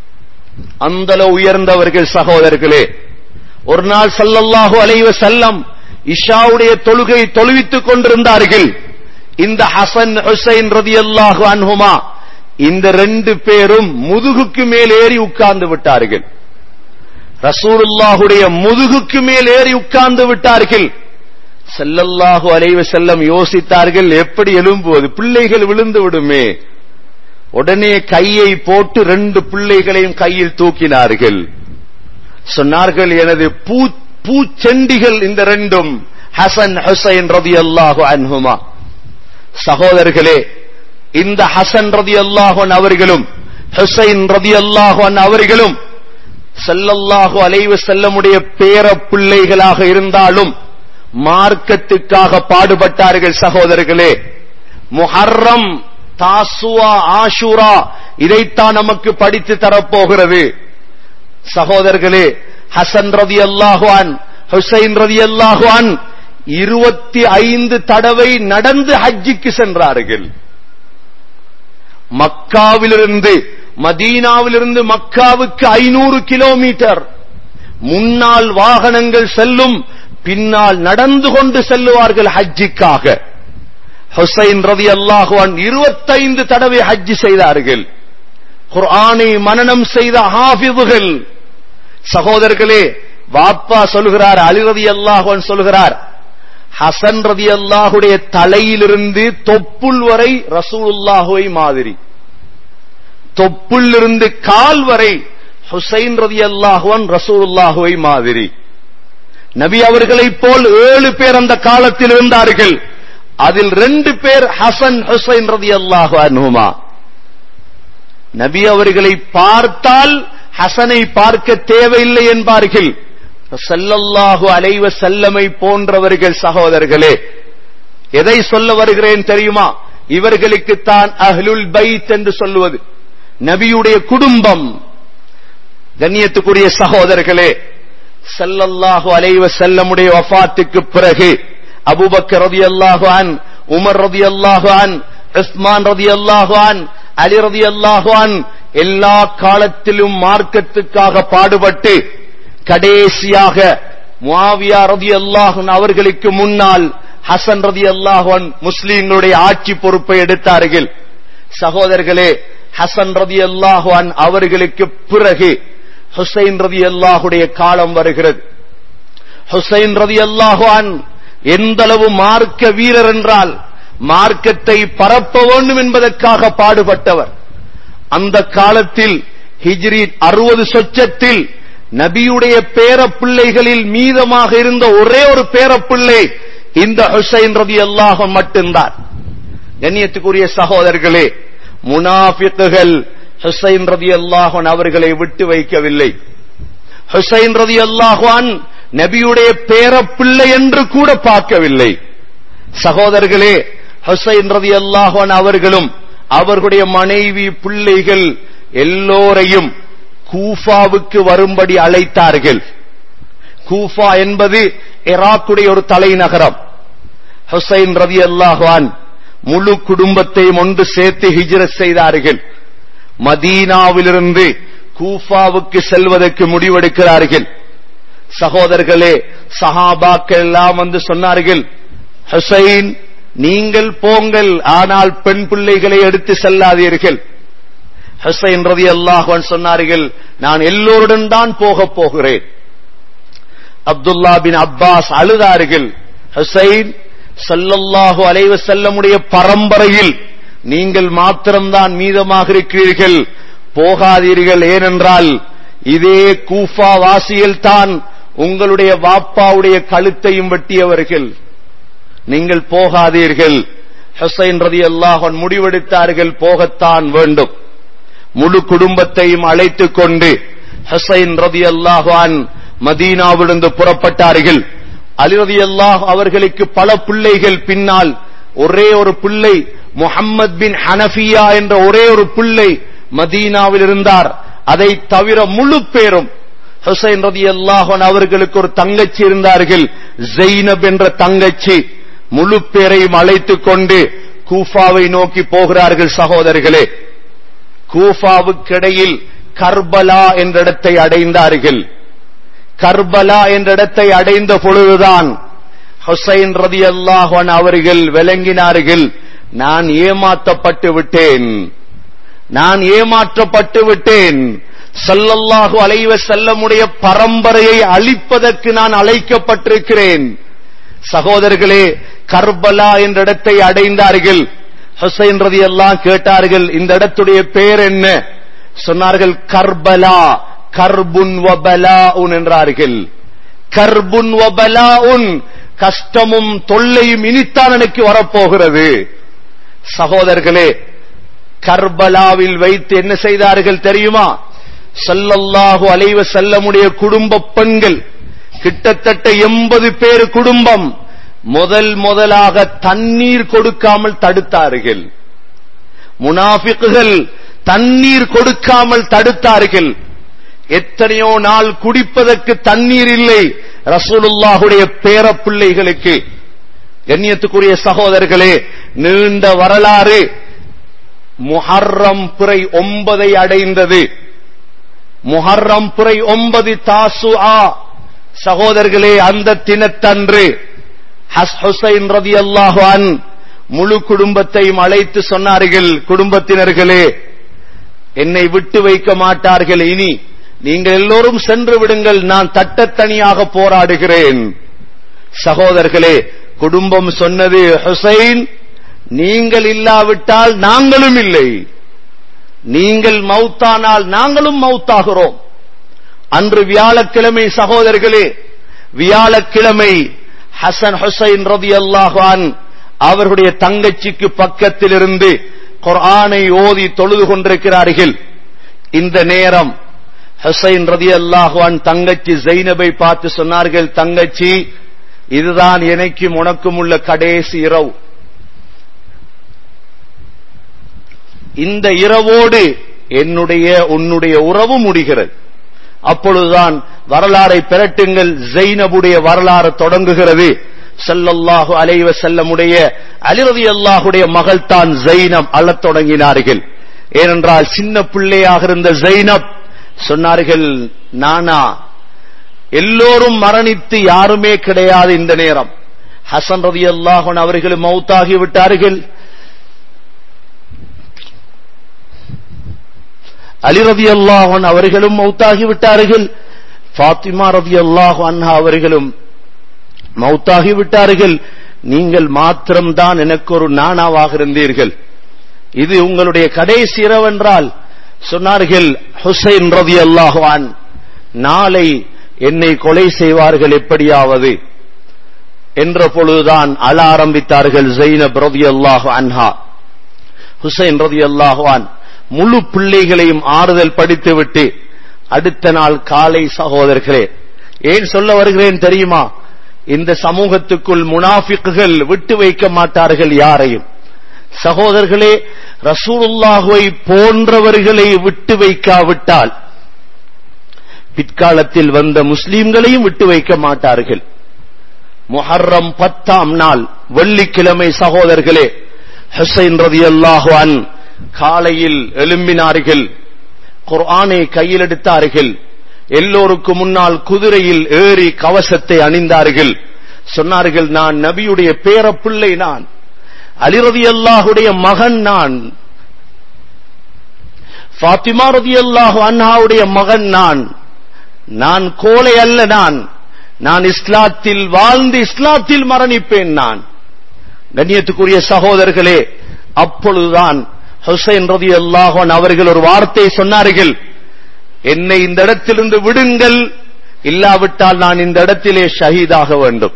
அந்த உயர்ந்தவர்கள் சகோதரர்களே ஒரு நாள் ஸல்லல்லாஹு அலைஹி வஸல்லம் இஷாவுடைய தொழுகை தொழுவித்துக் கொண்டிருந்தார்கள் இந்த ஹசன் ஹுசைன் ரதியல்லாஹு அன்ஹுமா இந்த ரெண்டு பேரும் முதுகுக்கு மேல் ஏறி உட்கார்ந்து விட்டார்கள் ரசூலுல்லாஹுடைய முதுகுக்கு மேல் ஏறி உட்கார்ந்து விட்டார்கள் செல்லல்லாஹு அலைவ செல்லம் யோசித்தார்கள் எப்படி எழும்புவது பிள்ளைகள் விழுந்து விடுமே உடனே கையை போட்டு ரெண்டு பிள்ளைகளையும் கையில் தூக்கினார்கள் சொன்னார்கள் எனது பூ பூச்செண்டிகள் இந்த ரெண்டும் ஹசன் ஹுசைன் ரதி அல்லாஹு அன்ஹுமா சகோதரர்களே இந்த ஹசன் ரதி அல்லாஹன் அவர்களும் ஹுசைன் ரதி அல்லாஹன் அவர்களும் செல்லல்லாஹு அலைவ செல்லமுடைய பேர பிள்ளைகளாக இருந்தாலும் மார்க்கத்துக்காக பாடுபட்டார்கள் சகோதரர்களே முஹர்ரம் தாசுவா ஆஷூரா இதைத்தான் நமக்கு படித்து தரப்போகிறது சகோதரர்களே ஹசன் ரதி அல்லாஹுவான் ஹுசைன் ரதி அல்லாஹுவான் இருபத்தி ஐந்து தடவை நடந்து ஹஜ்ஜிக்கு சென்றார்கள் மக்காவிலிருந்து மதீனாவிலிருந்து மக்காவுக்கு ஐநூறு கிலோமீட்டர் முன்னால் வாகனங்கள் செல்லும் பின்னால் நடந்து கொண்டு செல்லுவார்கள் ஹஜ்ஜிக்காக ஹுசைன் ரதி அல்லாஹுவான் இருபத்தைந்து தடவை ஹஜ்ஜி செய்தார்கள் குர்ஆனை மனனம் செய்த ஹாஃபிதுகள் சகோதரர்களே வாப்பா சொல்கிறார் அலி ரதி அல்லாஹுவன் சொல்கிறார் ஹசன் ரதி அல்லாஹுடைய தலையிலிருந்து தொப்புள் வரை ரசூலுல்லாஹுவை மாதிரி தொப்புள்ளிருந்து கால் வரை ஹுசைன் ரதி அல்லாஹுவன் ரசூலுல்லாஹுவை மாதிரி நபி அவர்களைப் போல் ஏழு பேர் அந்த காலத்தில் இருந்தார்கள் அதில் ரெண்டு பேர் ஹசன் ஹுசைன் ரதி அல்லாஹு அன்ஹுமா நபி அவர்களை பார்த்தால் ஹசனை பார்க்க தேவையில்லை என்பார்கள் செல்லல்லாஹு அலைவ செல்லமை போன்றவர்கள் சகோதரர்களே எதை சொல்ல வருகிறேன் தெரியுமா இவர்களுக்கு தான் அஹ்லுல் பைத் என்று சொல்லுவது நபியுடைய குடும்பம் கண்ணியத்துக்குரிய சகோதரர்களே செல்லல்லாஹு அலைவ செல்லமுடைய வஃபாத்துக்கு பிறகு அபூபக்கர் ரதியல்லாஹு அன் உமர் ரதியல்லாஹு அன் உஸ்மான் ரதியல்லாஹு அன் அலி ரதியல்லாஹு அன் எல்லா காலத்திலும் மார்க்கத்துக்காக பாடுபட்டு கடைசியாக முஆவியா ரதியல்லாஹு அவர்களுக்கு முன்னால் ஹசன் ரதியல்லாஹு அன் முஸ்லிம்களுடைய ஆட்சி பொறுப்பை எடுத்தார்கள் சகோதரர்களே ஹசன் ரதியல்லாஹு அன் அவர்களுக்கு பிறகு ஹுசைன் ரதி அல்லாஹுடைய காலம் வருகிறது ஹுசைன் ரதி அல்லாஹான் எந்த அளவு மார்க்க வீரர் என்றால் மார்க்கத்தை பரப்ப வேண்டும் என்பதற்காக பாடுபட்டவர் அந்த காலத்தில் ஹிஜ்ரி அறுபது சொச்சத்தில் நபியுடைய பேரப்பிள்ளைகளில் மீதமாக இருந்த ஒரே ஒரு பேரப்பிள்ளை இந்த ஹுசைன் ரதி அல்லாஹ் மட்டும்தான் கண்ணியத்துக்குரிய சகோதரர்களே முனாஃபிக்குகள் ஹுசைன் ரதி அல்லாஹன் அவர்களை விட்டு வைக்கவில்லை ஹுசைன் ரதி அல்லாஹான் நபியுடைய பேரப்பிள்ளை என்று கூட பார்க்கவில்லை சகோதரர்களே ஹுசைன் ரதி அல்லாஹான் அவர்களும் அவர்களுடைய மனைவி பிள்ளைகள் எல்லோரையும் கூஃபாவுக்கு வரும்படி அழைத்தார்கள் கூஃபா என்பது ஈராக்குடைய ஒரு தலைநகரம் ஹுசைன் ரதி அல்லாஹான் முழு குடும்பத்தையும் ஒன்று சேர்த்து ஹிஜ்ரத் செய்தார்கள் மதீனாவிலிருந்து கூஃபாவுக்கு செல்வதற்கு முடிவெடுக்கிறார்கள் சகோதரர்களே சஹாபாக்கள் எல்லாம் வந்து சொன்னார்கள் ஹுசைன் நீங்கள் போங்கள் ஆனால் பெண் பிள்ளைகளை எடுத்து செல்லாதீர்கள் ஹுசைன் ரதி அல்லாஹன் சொன்னார்கள் நான் எல்லோருடன் தான் போகப் போகிறேன் அப்துல்லா பின் அப்பாஸ் அழுதார்கள் ஹுசைன் சல்லல்லாஹு அலைவ செல்லமுடைய பரம்பரையில் நீங்கள் மாத்திரம்தான் மீதமாக இருக்கிறீர்கள் போகாதீர்கள் ஏனென்றால் இதே கூஃபா வாசியில் தான் உங்களுடைய வாப்பாவுடைய கழுத்தையும் வெட்டியவர்கள் நீங்கள் போகாதீர்கள் ஹுசைன் ரதி அல்லாஹன் முடிவெடுத்தார்கள் போகத்தான் வேண்டும் முழு குடும்பத்தையும் அழைத்துக் கொண்டு ஹுசைன் ரதி அல்லாஹான் மதீனாவிலிருந்து புறப்பட்டார்கள் அலிரதி அல்லாஹ் அவர்களுக்கு பல பிள்ளைகள் பின்னால் ஒரே ஒரு பிள்ளை முஹம்மது பின் ஹனஃபியா என்ற ஒரே ஒரு பிள்ளை மதீனாவில் இருந்தார் அதை தவிர முழு பேரும் ஹுசைன் ரதி அல்லாஹன் அவர்களுக்கு ஒரு தங்கச்சி இருந்தார்கள் ஜெயினப் என்ற தங்கச்சி முழு பேரையும் அழைத்துக் கொண்டு கூஃபாவை நோக்கி போகிறார்கள் சகோதரர்களே கூஃபாவுக்கிடையில் கர்பலா என்ற இடத்தை அடைந்தார்கள் கர்பலா என்ற இடத்தை அடைந்த பொழுதுதான் ஹுசைன் ரதி அல்லாஹன் அவர்கள் விளங்கினார்கள் நான் ஏமாற்றப்பட்டு விட்டேன் நான் ஏமாற்றப்பட்டு விட்டேன் சல்லல்லாஹு அலைவ செல்லமுடைய பரம்பரையை அழிப்பதற்கு நான் அழைக்கப்பட்டிருக்கிறேன் சகோதரர்களே கர்பலா என்ற இடத்தை அடைந்தார்கள் ஹுசைன் ரதி எல்லாம் கேட்டார்கள் இந்த இடத்துடைய பெயர் என்ன சொன்னார்கள் கர்பலா கர்புன் வபலா உன் என்றார்கள் கர்புன் வபலா உன் கஷ்டமும் தொல்லையும் இனித்தான் எனக்கு வரப்போகிறது சகோதரர்களே கர்பலாவில் வைத்து என்ன செய்தார்கள் தெரியுமா சல்லல்லாஹு அலைவ செல்லமுடைய குடும்ப பெண்கள் கிட்டத்தட்ட எண்பது பேர் குடும்பம் முதல் முதலாக தண்ணீர் கொடுக்காமல் தடுத்தார்கள் முனாஃபிக்குகள் தண்ணீர் கொடுக்காமல் தடுத்தார்கள் எத்தனையோ நாள் குடிப்பதற்கு தண்ணீர் இல்லை ரசூலுல்லாஹுடைய பேரப்பிள்ளைகளுக்கு கண்ணியத்துக்குரிய சகோதரர்களே நீண்ட வரலாறு முஹர்ரம் பிறை ஒன்பதை அடைந்தது முஹர்ரம் பிறை ஒன்பது தாசு ஆ சகோதரர்களே அந்த தினத்தன்று ஹஸ் ஹுசைன் ரதி அல்லாஹான் முழு குடும்பத்தையும் அழைத்து சொன்னார்கள் குடும்பத்தினர்களே என்னை விட்டு வைக்க மாட்டார்கள் இனி நீங்கள் எல்லோரும் சென்று விடுங்கள் நான் தட்டத்தனியாக போராடுகிறேன் சகோதரர்களே குடும்பம் சொன்னது ஹுசைன் நீங்கள் இல்லாவிட்டால் நாங்களும் இல்லை நீங்கள் மௌத்தானால் நாங்களும் மௌத்தாகிறோம் அன்று வியாழக்கிழமை சகோதரர்களே வியாழக்கிழமை ஹசன் ஹுசைன் ரதி அல்லாஹான் அவர்களுடைய தங்கச்சிக்கு பக்கத்தில் இருந்து குர்ஆனை ஓதி தொழுது கொண்டிருக்கிறார்கள் இந்த நேரம் ஹுசைன் ரதி அல்லாஹான் தங்கச்சி ஜெயினபை பார்த்து சொன்னார்கள் தங்கச்சி இதுதான் எனக்கும் உனக்கும் உள்ள கடைசி இரவு இந்த இரவோடு என்னுடைய உன்னுடைய உறவு முடிகிறது அப்பொழுதுதான் வரலாறை பெரட்டுங்கள் ஜெயினபுடைய வரலாறு தொடங்குகிறது செல்லல்லாஹு அலைவ செல்லமுடைய அலிரதி அல்லாஹுடைய மகள் தான் ஜெயினப் அழத் தொடங்கினார்கள் ஏனென்றால் சின்ன பிள்ளையாக இருந்த ஜெயினப் சொன்னார்கள் நானா எல்லோரும் மரணித்து யாருமே கிடையாது இந்த நேரம் ஹசன் ரதி அல்லாஹன் அவர்களும் மௌத்தாகி விட்டார்கள் அலி ரதி அல்லாஹன் அவர்களும் மௌத்தாகி விட்டார்கள் ஃபாத்திமா ரதி அல்லாஹ் அன்ஹா அவர்களும் மௌத்தாகி விட்டார்கள் நீங்கள் மாத்திரம்தான் எனக்கு ஒரு நானாவாக இருந்தீர்கள் இது உங்களுடைய கடைசி இரவென்றால் சொன்னார்கள் ஹுசைன் ரதி அல்லாஹான் நாளை என்னை கொலை செய்வார்கள் எப்படியாவது என்ற பொழுதுதான் அழ ஆரம்பித்தார்கள் ஜெயினப் ரதியல்லாஹு அன்ஹா ஹுசைன் ரதியல்லாஹு அன் முழு பிள்ளைகளையும் ஆறுதல் படித்துவிட்டு அடுத்த நாள் காலை சகோதரர்களே ஏன் சொல்ல வருகிறேன் தெரியுமா இந்த சமூகத்துக்குள் முனாஃபிக்குகள் விட்டு வைக்க மாட்டார்கள் யாரையும் சகோதரர்களே ரசூலுல்லாஹுவை போன்றவர்களை விட்டு வைக்காவிட்டால் பிற்காலத்தில் வந்த முஸ்லிம்களையும் விட்டு வைக்க மாட்டார்கள் முஹர்ரம் பத்தாம் நாள் வெள்ளிக்கிழமை சகோதரர்களே ஹுசைன் ரதி அல்லாஹுவான் காலையில் எழும்பினார்கள் குர்ஆனை கையில் எடுத்தார்கள் எல்லோருக்கும் முன்னால் குதிரையில் ஏறி கவசத்தை அணிந்தார்கள் சொன்னார்கள் நான் நபியுடைய பேரப்பிள்ளை நான் அலிரதி அல்லாஹுடைய மகன் நான் ஃபாத்திமா ரதி அல்லாஹு அன்ஹாவுடைய மகன் நான் நான் கோலை அல்ல நான் நான் இஸ்லாத்தில் வாழ்ந்து இஸ்லாத்தில் மரணிப்பேன் நான் கண்ணியத்துக்குரிய சகோதரர்களே அப்பொழுதுதான் ஹுசைன் ரதி அல்லாஹன் அவர்கள் ஒரு வார்த்தை சொன்னார்கள் என்னை இந்த இடத்திலிருந்து விடுங்கள் இல்லாவிட்டால் நான் இந்த இடத்திலே ஷஹீதாக வேண்டும்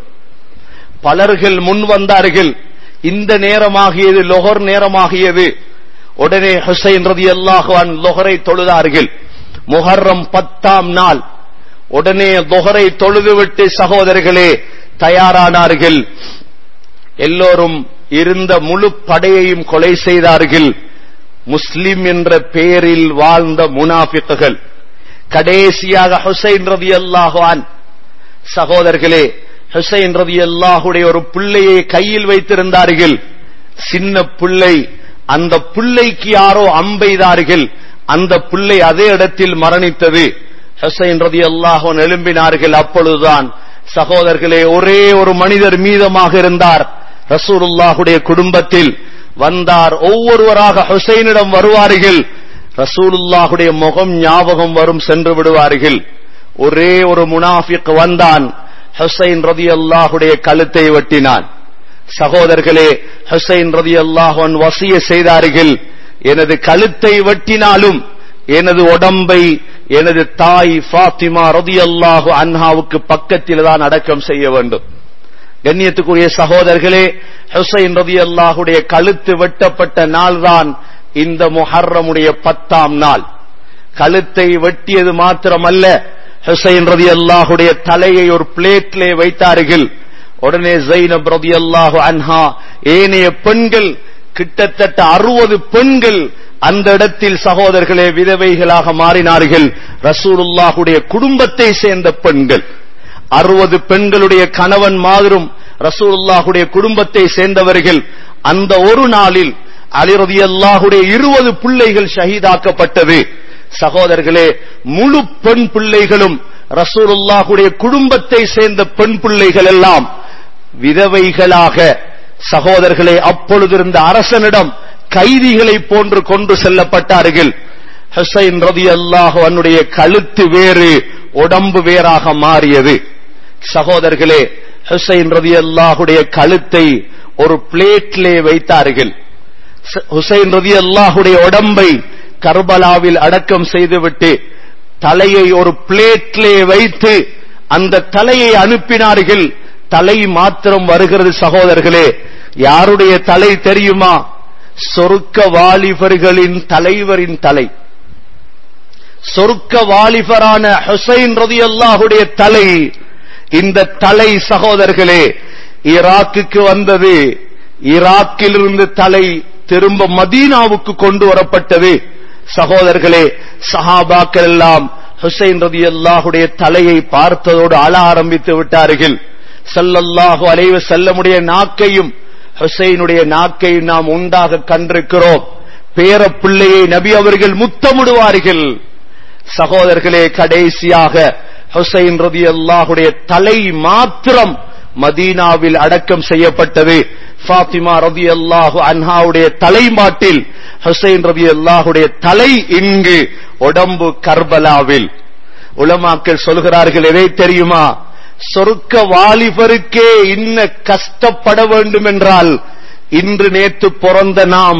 பலர்கள் முன் வந்தார்கள் இந்த நேரமாகியது லொஹர் நேரமாகியது உடனே ஹுசைன் ரதி அல்லாஹான் லொஹரை தொழுதார்கள் முஹர்ரம் பத்தாம் நாள் உடனே லொஹரை தொழுதுவிட்டு சகோதரர்களே தயாரானார்கள் எல்லோரும் இருந்த முழு படையையும் கொலை செய்தார்கள் முஸ்லிம் என்ற பெயரில் வாழ்ந்த முனாஃபிக்குகள் கடைசியாக ஹுசைன் ரதி அல்லாஹான் சகோதரர்களே ஹுசைன் ரதி அல்லாஹுடைய ஒரு பிள்ளையை கையில் வைத்திருந்தார்கள் சின்ன பிள்ளை அந்த பிள்ளைக்கு யாரோ அம்பெய்தார்கள் அந்த பிள்ளை அதே இடத்தில் மரணித்தது ஹுசைன் ரதி அல்லாஹன் எழும்பினார்கள் அப்பொழுதுதான் சகோதரர்களே ஒரே ஒரு மனிதர் மீதமாக இருந்தார் ரசூலுல்லாஹுடைய குடும்பத்தில் வந்தார் ஒவ்வொருவராக ஹுசைனிடம் வருவார்கள் ரசூலுல்லாஹுடைய முகம் ஞாபகம் வரும் சென்று விடுவார்கள் ஒரே ஒரு முனாஃபிக் வந்தான் ஹுசைன் ரதி அல்லாஹுடைய கழுத்தை வெட்டினான் சகோதரர்களே ஹுசைன் ரதி அல்லாஹன் வசிய செய்தார்கள் எனது கழுத்தை வெட்டினாலும் எனது உடம்பை எனது தாய் ஃபாத்திமா ரதி அல்லாஹு அன்ஹாவுக்கு பக்கத்தில் தான் அடக்கம் செய்ய வேண்டும் கண்ணியத்துக்குரிய சகோதரர்களே ஹுசைன் ரதி அல்லாஹுடைய கழுத்து வெட்டப்பட்ட நாள்தான் இந்த முஹர்ரமுடைய பத்தாம் நாள் கழுத்தை வெட்டியது மாத்திரமல்ல ஹுசைன் ரதி அல்லாஹுடைய தலையை ஒரு பிளேட்லே வைத்தார்கள் உடனே ஜைனப் ரதி அல்லாஹு அன்ஹா ஏனைய பெண்கள் கிட்டத்தட்ட அறுபது பெண்கள் அந்த இடத்தில் சகோதரர்களே விதவைகளாக மாறினார்கள் ரசூலுல்லாஹுடைய குடும்பத்தை சேர்ந்த பெண்கள் அறுபது பெண்களுடைய கணவன் மாதிரும் ரசூலுல்லாஹுடைய குடும்பத்தை சேர்ந்தவர்கள் அந்த ஒரு நாளில் அலிரதி அல்லாஹுடைய இருபது பிள்ளைகள் ஷஹீதாக்கப்பட்டது சகோதரர்களே முழு பெண் பிள்ளைகளும் ரசூலுல்லாஹுடைய குடும்பத்தை சேர்ந்த பெண் பிள்ளைகள் எல்லாம் விதவைகளாக சகோதரர்களே அப்பொழுது இருந்த அரசனிடம் கைதிகளை போன்று கொண்டு செல்லப்பட்டார்கள் ஹுசைன் ரதி அல்லாஹ் அவனுடைய கழுத்து வேறு உடம்பு வேறாக மாறியது சகோதரர்களே ஹுசைன் ரதி அல்லாஹுடைய கழுத்தை ஒரு பிளேட்லே வைத்தார்கள் ஹுசைன் ரதி அல்லாஹுடைய உடம்பை கர்பலாவில் அடக்கம் செய்துவிட்டு தலையை ஒரு பிளேட்லே வைத்து அந்த தலையை அனுப்பினார்கள் தலை மாத்திரம் வருகிறது சகோதரர்களே யாருடைய தலை தெரியுமா சொருக்க வாலிபர்களின் தலைவரின் தலை சொருக்க வாலிபரான ஹுசைன் ரதி அல்லாஹுடைய தலை இந்த தலை சகோதரர்களே ஈராக்குக்கு வந்தது ஈராக்கிலிருந்து தலை திரும்ப மதீனாவுக்கு கொண்டு வரப்பட்டது சகோதரர்களே சஹாபாக்கள் எல்லாம் ஹுசைன் ரதி அல்லாஹுடைய தலையை பார்த்ததோடு அழ ஆரம்பித்து விட்டார்கள் சல்லல்லாஹு அலைவ செல்லமுடைய நாக்கையும் ஹுசைனுடைய நாக்கையும் நாம் உண்டாக கண்டிருக்கிறோம் பேர பிள்ளையை நபி அவர்கள் முத்தமிடுவார்கள் சகோதரர்களே கடைசியாக ஹுசைன் ரதி அல்லாஹுடைய தலை மாத்திரம் மதீனாவில் அடக்கம் செய்யப்பட்டது ஃபாத்திமா ரதி அல்லாஹு அன்ஹாவுடைய தலைமாட்டில் ஹுசைன் ரதி அல்லாஹுடைய தலை இங்கு உடம்பு கர்பலாவில் உலமாக்கள் சொல்கிறார்கள் எதை தெரியுமா சொருக்க வாலிபருக்கே இன்ன கஷ்டப்பட வேண்டும் என்றால் இன்று நேற்று பிறந்த நாம்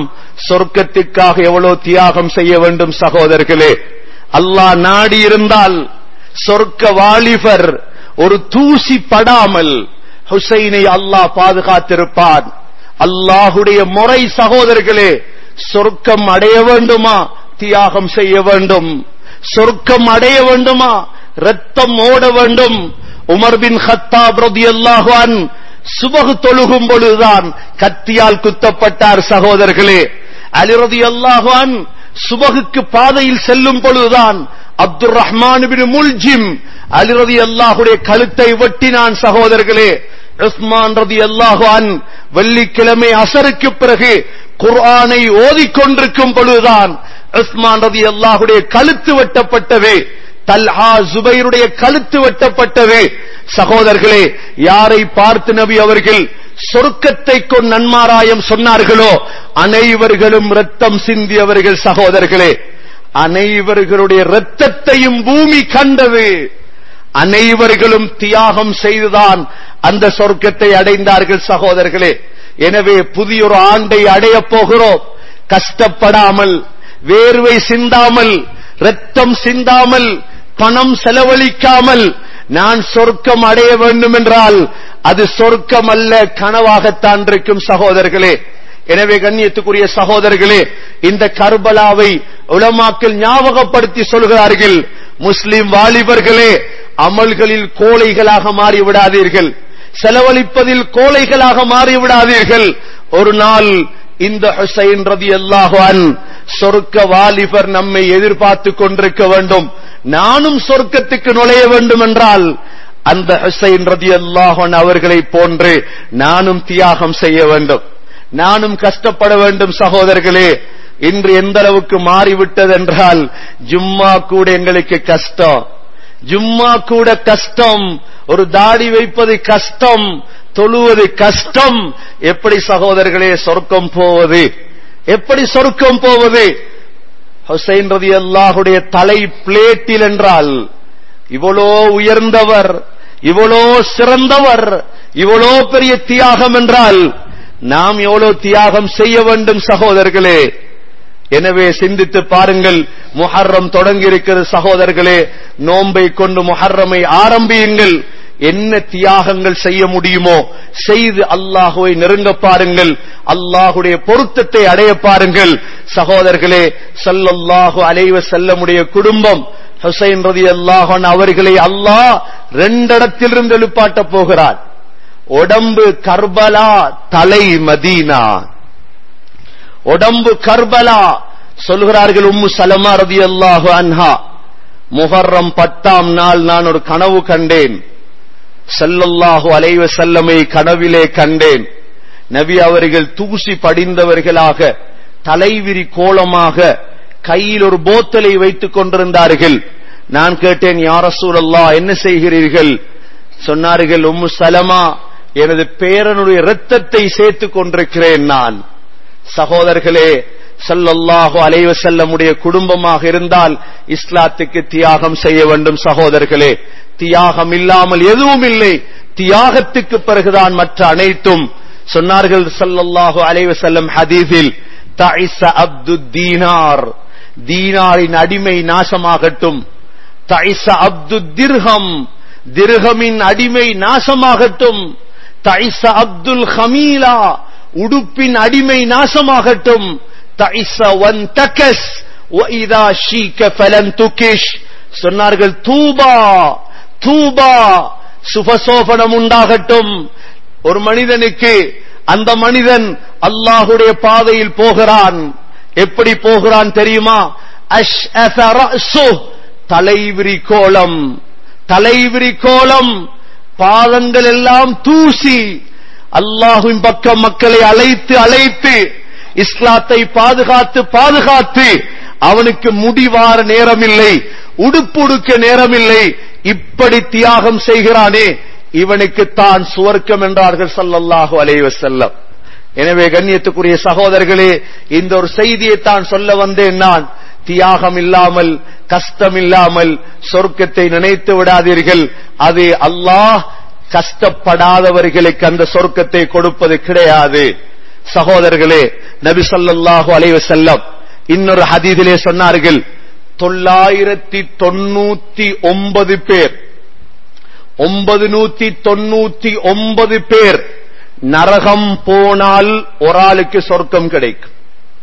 சொர்க்கத்திற்காக எவ்வளவு தியாகம் செய்ய வேண்டும் சகோதரர்களே அல்லாஹ் நாடி இருந்தால் சொர்க்க வாலிபர் ஒரு தூசி படாமல் ஹுசைனை அல்லாஹ் பாதுகாத்திருப்பான் அல்லாஹுடைய முறை சகோதரர்களே சொர்க்கம் அடைய வேண்டுமா தியாகம் செய்ய வேண்டும் சொர்க்கம் அடைய வேண்டுமா ரத்தம் ஓட வேண்டும் உமர் பின் ஹத்தாப் ரதியல்லாஹு அன் சுபகு தொழுகும் பொழுதுதான் கத்தியால் குத்தப்பட்டார் சகோதரர்களே அலி ரதியல்லாஹு அன் சுபகுக்கு பாதையில் செல்லும் பொழுதுதான் அப்துல் ரஹ்மான் பின் முல்ஜிம் அலி ரதியல்லாஹுடைய கழுத்தை வெட்டினான் சகோதரர்களே உஸ்மான் ரதியல்லாஹு அன் வெள்ளிக்கிழமை அசருக்கு பிறகு குர்ஆனை ஓதிக்கொண்டிருக்கும் பொழுதுதான் உஸ்மான் ரதி அல்லாஹுடைய கழுத்து வெட்டப்பட்டது தல்ஹா ஜுபைருடைய கழுத்து வெட்டப்பட்டது சகோதரர்களே யாரை பார்த்து நபி அவர்கள் சொர்க்கத்தை கொண்டு நன்மாராயம் சொன்னார்களோ அனைவர்களும் ரத்தம் சிந்தியவர்கள் சகோதரர்களே அனைவர்களுடைய இரத்தத்தையும் பூமி கண்டது அனைவர்களும் தியாகம் செய்துதான் அந்த சொர்க்கத்தை அடைந்தார்கள் சகோதரர்களே எனவே புதிய ஒரு ஆண்டை அடையப் போகிறோம் கஷ்டப்படாமல் வேர்வை சிந்தாமல் ரத்தம் சிந்தாமல் பணம் செலவழிக்காமல் நான் சொர்க்கம் அடைய வேண்டும் என்றால் அது சொர்க்கம் அல்ல கனவாகத்தான் இருக்கும் சகோதரர்களே எனவே கண்ணியத்துக்குரிய சகோதரர்களே இந்த கர்பலாவை உலமாக்கள் ஞாபகப்படுத்தி சொல்கிறார்கள் முஸ்லிம் வாலிபர்களே அமல்களில் கோழைகளாக மாறிவிடாதீர்கள் செலவழிப்பதில் கோழைகளாக மாறிவிடாதீர்கள் ஒரு நாள் இந்த ஹுசைன் ரதி அல்லாஹான் சொர்க்க வாலிபர் நம்மை எதிர்பார்த்து கொண்டிருக்க வேண்டும் நானும் சொர்க்கத்துக்கு நுழைய வேண்டும் என்றால் அந்த ஹுசைன் ரதி அல்லாஹன் அவர்களை போன்று நானும் தியாகம் செய்ய வேண்டும் நானும் கஷ்டப்பட வேண்டும் சகோதரர்களே இன்று எந்த அளவுக்கு மாறிவிட்டது என்றால் ஜும்மா கூட எங்களுக்கு கஷ்டம் ஜும்மா கூட கஷ்டம் ஒரு தாடி வைப்பது கஷ்டம் தொழுவது கஷ்டம் எப்படி சகோதரர்களே சொர்க்கம் போவது எப்படி சொர்க்கம் போவது ஹுசைன் ரதி அல்லாஹுடைய தலை பிளேட்டில் என்றால் இவ்வளோ உயர்ந்தவர் இவ்வளோ சிறந்தவர் இவ்வளோ பெரிய தியாகம் என்றால் நாம் எவ்வளவு தியாகம் செய்ய வேண்டும் சகோதரர்களே எனவே சிந்தித்து பாருங்கள் முஹர்ரம் தொடங்கி இருக்கிறது சகோதரர்களே நோன்பை கொண்டு முஹர்ரமை ஆரம்பியுங்கள் என்ன தியாகங்கள் செய்ய முடியுமோ செய்து அல்லாஹுவை நெருங்க பாருங்கள் அல்லாஹுடைய பொருத்தத்தை அடைய பாருங்கள் சகோதரர்களே சல்லல்லாஹு அலைவ செல்லமுடைய குடும்பம் ஹுசைன் ரதி அல்லாஹன் அவர்களை அல்லாஹ் ரெண்டிடத்திலிருந்து எழுப்பாட்டப் போகிறார் உடம்பு கர்பலா தலை மதீனா உடம்பு கர்பலா சொல்கிறார்கள் உம்மு சலமா ரதி அல்லாஹு அன்ஹா முஹர்ரம் பத்தாம் நாள் நான் ஒரு கனவு கண்டேன் செல்லல்லாஹு அலைவ செல்லமை கனவிலே கண்டேன் நபி அவர்கள் தூசி படிந்தவர்களாக தலைவிரி கோலமாக கையில் ஒரு போத்தலை வைத்துக் கொண்டிருந்தார்கள் நான் கேட்டேன் யார சூழல்லா என்ன செய்கிறீர்கள் சொன்னார்கள் உம்மு சலமா எனது பேரனுடைய இரத்தத்தை சேர்த்துக் கொண்டிருக்கிறேன் நான் சகோதரர்களே சல்லல்லாஹு அலைவ செல்லமுடைய குடும்பமாக இருந்தால் இஸ்லாத்துக்கு தியாகம் செய்ய வேண்டும் சகோதரர்களே தியாகம் இல்லாமல் எதுவும் இல்லை தியாகத்துக்கு பிறகுதான் மற்ற அனைத்தும் சொன்னார்கள் சல்லல்லாஹு அலைவ செல்லம் ஹதீஸில் தாயிச அப்து தீனார் தீனாரின் அடிமை நாசமாகட்டும் தாயிச அப்து திர்ஹம் திர்ஹமின் அடிமை நாசமாகட்டும் தாயிச அப்துல் ஹமீலா உடுப்பின் அடிமை நாசமாகட்டும் தாயிச ஒன் தக்கஸ் وَإِذَا شِيكَ فَلَنْ تُكِشْ சொன்னார்கள் தூபா தூபா சுபசோபனம் உண்டாகட்டும் ஒரு மனிதனுக்கு அந்த மனிதன் அல்லாஹுடைய பாதையில் போகிறான் எப்படி போகிறான் தெரியுமா அஷ் தலைவிரி கோலம் தலைவிரி கோலம் பாதங்கள் எல்லாம் தூசி அல்லாஹுவின் பக்கம் மக்களை அழைத்து அழைத்து இஸ்லாத்தை பாதுகாத்து பாதுகாத்து அவனுக்கு முடிவார நேரமில்லை உடுப்புடுக்க நேரமில்லை இப்படி தியாகம் செய்கிறானே இவனுக்கு தான் சுவர்க்கம் என்றார்கள் சல்லல்லாஹு அலைஹி வஸல்லம் எனவே கண்ணியத்துக்குரிய சகோதரர்களே இந்த ஒரு செய்தியை தான் சொல்ல வந்தேன் நான் தியாகம் இல்லாமல் கஷ்டம் இல்லாமல் சொர்க்கத்தை நினைத்து விடாதீர்கள் அது அல்லாஹ் கஷ்டப்படாதவர்களுக்கு அந்த சொர்க்கத்தை கொடுப்பது கிடையாது சகோதரர்களே நபி ஸல்லல்லாஹு அலைஹி வஸல்லம் இன்னொரு ஹதீஸிலே சொன்னார்கள் தொள்ளாயிரத்தி தொண்ணூத்தி ஒன்பது பேர் ஒன்பது நூத்தி தொண்ணூத்தி ஒன்பது பேர் நரகம் போனால் ஒரு ஆளுக்கு சொர்க்கம் கிடைக்கும்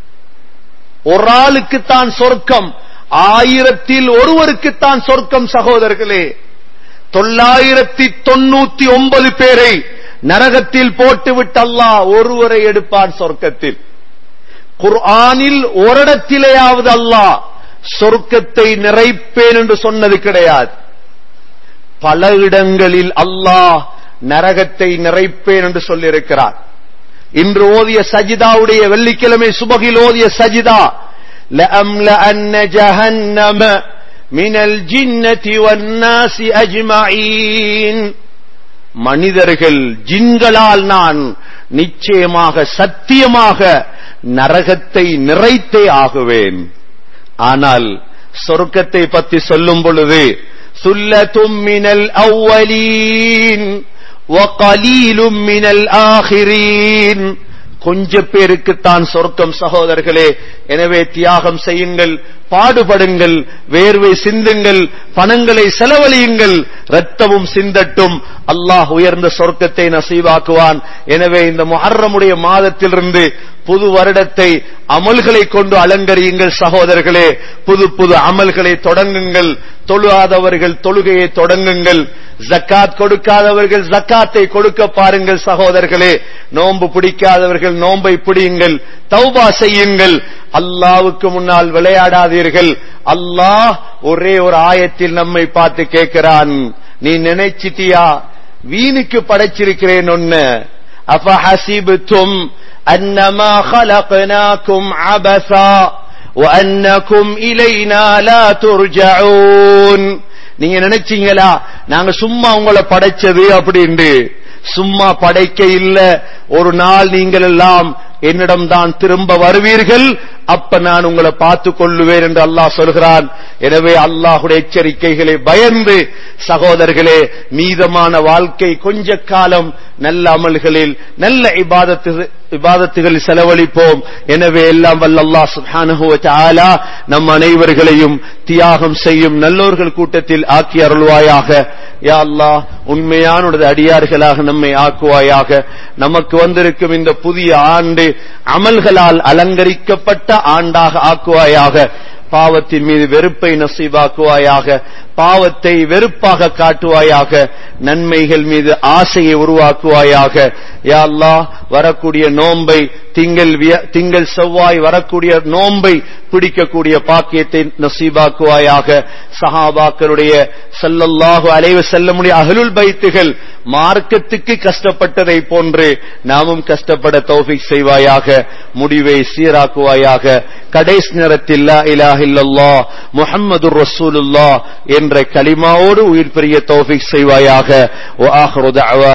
ஒரு ஆளுக்குத்தான் சொர்க்கம் ஆயிரத்தில் ஒருவருக்குத்தான் சொர்க்கம் சகோதரர்களே தொள்ளாயிரத்தி தொண்ணூத்தி ஒன்பது பேரை நரகத்தில் போட்டுவிட்டு அல்லாஹ் ஒருவரை எடுப்பான் சொர்க்கத்தில் குர்ஆனில் ஓரிடத்திலேயாவது அல்லாஹ் சொர்க்கத்தை நிறைப்பேன் என்று சொன்னது கிடையாது பல இடங்களில் அல்லாஹ் நரகத்தை நிறைப்பேன் என்று சொல்லியிருக்கிறார் இன்று ஓதிய சஜிதாவுடைய வெள்ளிக்கிழமை சுபகில் ஓதிய சஜிதா لأملأن جهنم من الجنة والناس أجمعين மனிதர்கள் ஜின்களால் நான் நிச்சயமாக சத்தியமாக நரகத்தை நிறைத்தே ஆகுவேன் ஆனால் சொர்க்கத்தை பற்றி சொல்லும் பொழுது சுல்லத்தும் மினல் அவ்வலீன் وقليل من الآخرين கொஞ்ச பேருக்குத்தான் சொர்க்கம் சகோதரர்களே எனவே தியாகம் செய்யுங்கள் பாடுபடுங்கள் வேர்வை சிந்துங்கள் பணங்களை செலவழியுங்கள் ரத்தமும் சிந்தட்டும் அல்லாஹ் உயர்ந்த சொர்க்கத்தை நசீவாக்குவான் எனவே இந்த முஹர்ரமுடைய மாதத்திலிருந்து புது வருடத்தை அமல்களை கொண்டு அலங்கரியுங்கள் சகோதரர்களே புது புது அமல்களை தொடங்குங்கள் தொழுகாதவர்கள் தொழுகையை தொடங்குங்கள் ஜக்காத் கொடுக்காதவர்கள் ஜக்காத்தை கொடுக்க பாருங்கள் சகோதரர்களே நோன்பு பிடிக்காதவர்கள் நோன்பை பிடியுங்கள் தௌபா செய்யுங்கள் அல்லாவுக்கு முன்னால் விளையாடாதீர்கள் அல்லாஹ் ஒரே ஒரு ஆயத்தில் நம்மை பார்த்து கேட்கிறான் நீ நினைச்சிட்டியா வீணுக்கு படைச்சிருக்கிறேன் ஒன்னு அப்ப ஹசிபுத்தும் أنما خلقناكم عبثا وأنكم إلينا لا ترجعون நீங்க நினைச்சீங்களா நாங்க சும்மா உங்களை படைச்சது அப்படின்னு சும்மா படைக்க இல்ல ஒரு நாள் நீங்கள் எல்லாம் என்னிடம்தான் திரும்ப வருவீர்கள் அப்ப நான் உங்களை பார்த்து கொள்ளுவேன் என்று அல்லாஹ் சொல்கிறான் எனவே அல்லாஹுடைய எச்சரிக்கைகளை பயந்து சகோதரர்களே மீதமான வாழ்க்கை கொஞ்ச காலம் நல்ல அமல்களில் நல்ல இபாதத்து இபாதத்துகளில் செலவழிப்போம் எனவே எல்லாம் வல்ல அல்லாஹ் சுப்ஹானஹு வ தஆலா நம் அனைவர்களையும் தியாகம் செய்யும் நல்லோர்கள் கூட்டத்தில் ஆக்கி அருள்வாயாக யா அல்லாஹ் உண்மையான உனது அடியார்களாக நம்மை ஆக்குவாயாக நமக்கு வந்திருக்கும் இந்த புதிய ஆண்டு அமல்களால் அலங்கரிக்கப்பட்ட ஆண்டாக ஆக்குவாயாக பாவத்தின் மீது வெறுப்பை நசீபாக்குவாயாக பாவத்தை வெறுப்பாக காட்டுவாயாக நன்மைகள் மீது ஆசையை உருவாக்குவாயாக யா அல்லாஹ் வரக்கூடிய நோன்பை திங்கள் விய- திங்கள் செவ்வாய் வரக்கூடிய நோன்பை பிடிக்கக்கூடிய பாக்கியத்தை நசீபாக்குவாயாக சஹாபாக்களுடைய ஸல்லல்லாஹு அலைஹி செல்லமுடைய அஹ்லுல் பைத்துகள் மார்க்கத்துக்கு கஷ்டப்பட்டதை போன்று நாமும் கஷ்டப்பட தௌஃபீக் செய்வாயாக முடிவை சீராக்குவாயாக கடைசி நேரத்தில் லா இலாஹ இல்லல்லாஹ் முஹம்மதுர் ரசூலுல்லாஹ் என்ற கலிமாவோடு உயிர் பெரிய தௌஃபீக் செய்வாயாக வ ஆஹிரு தஅவா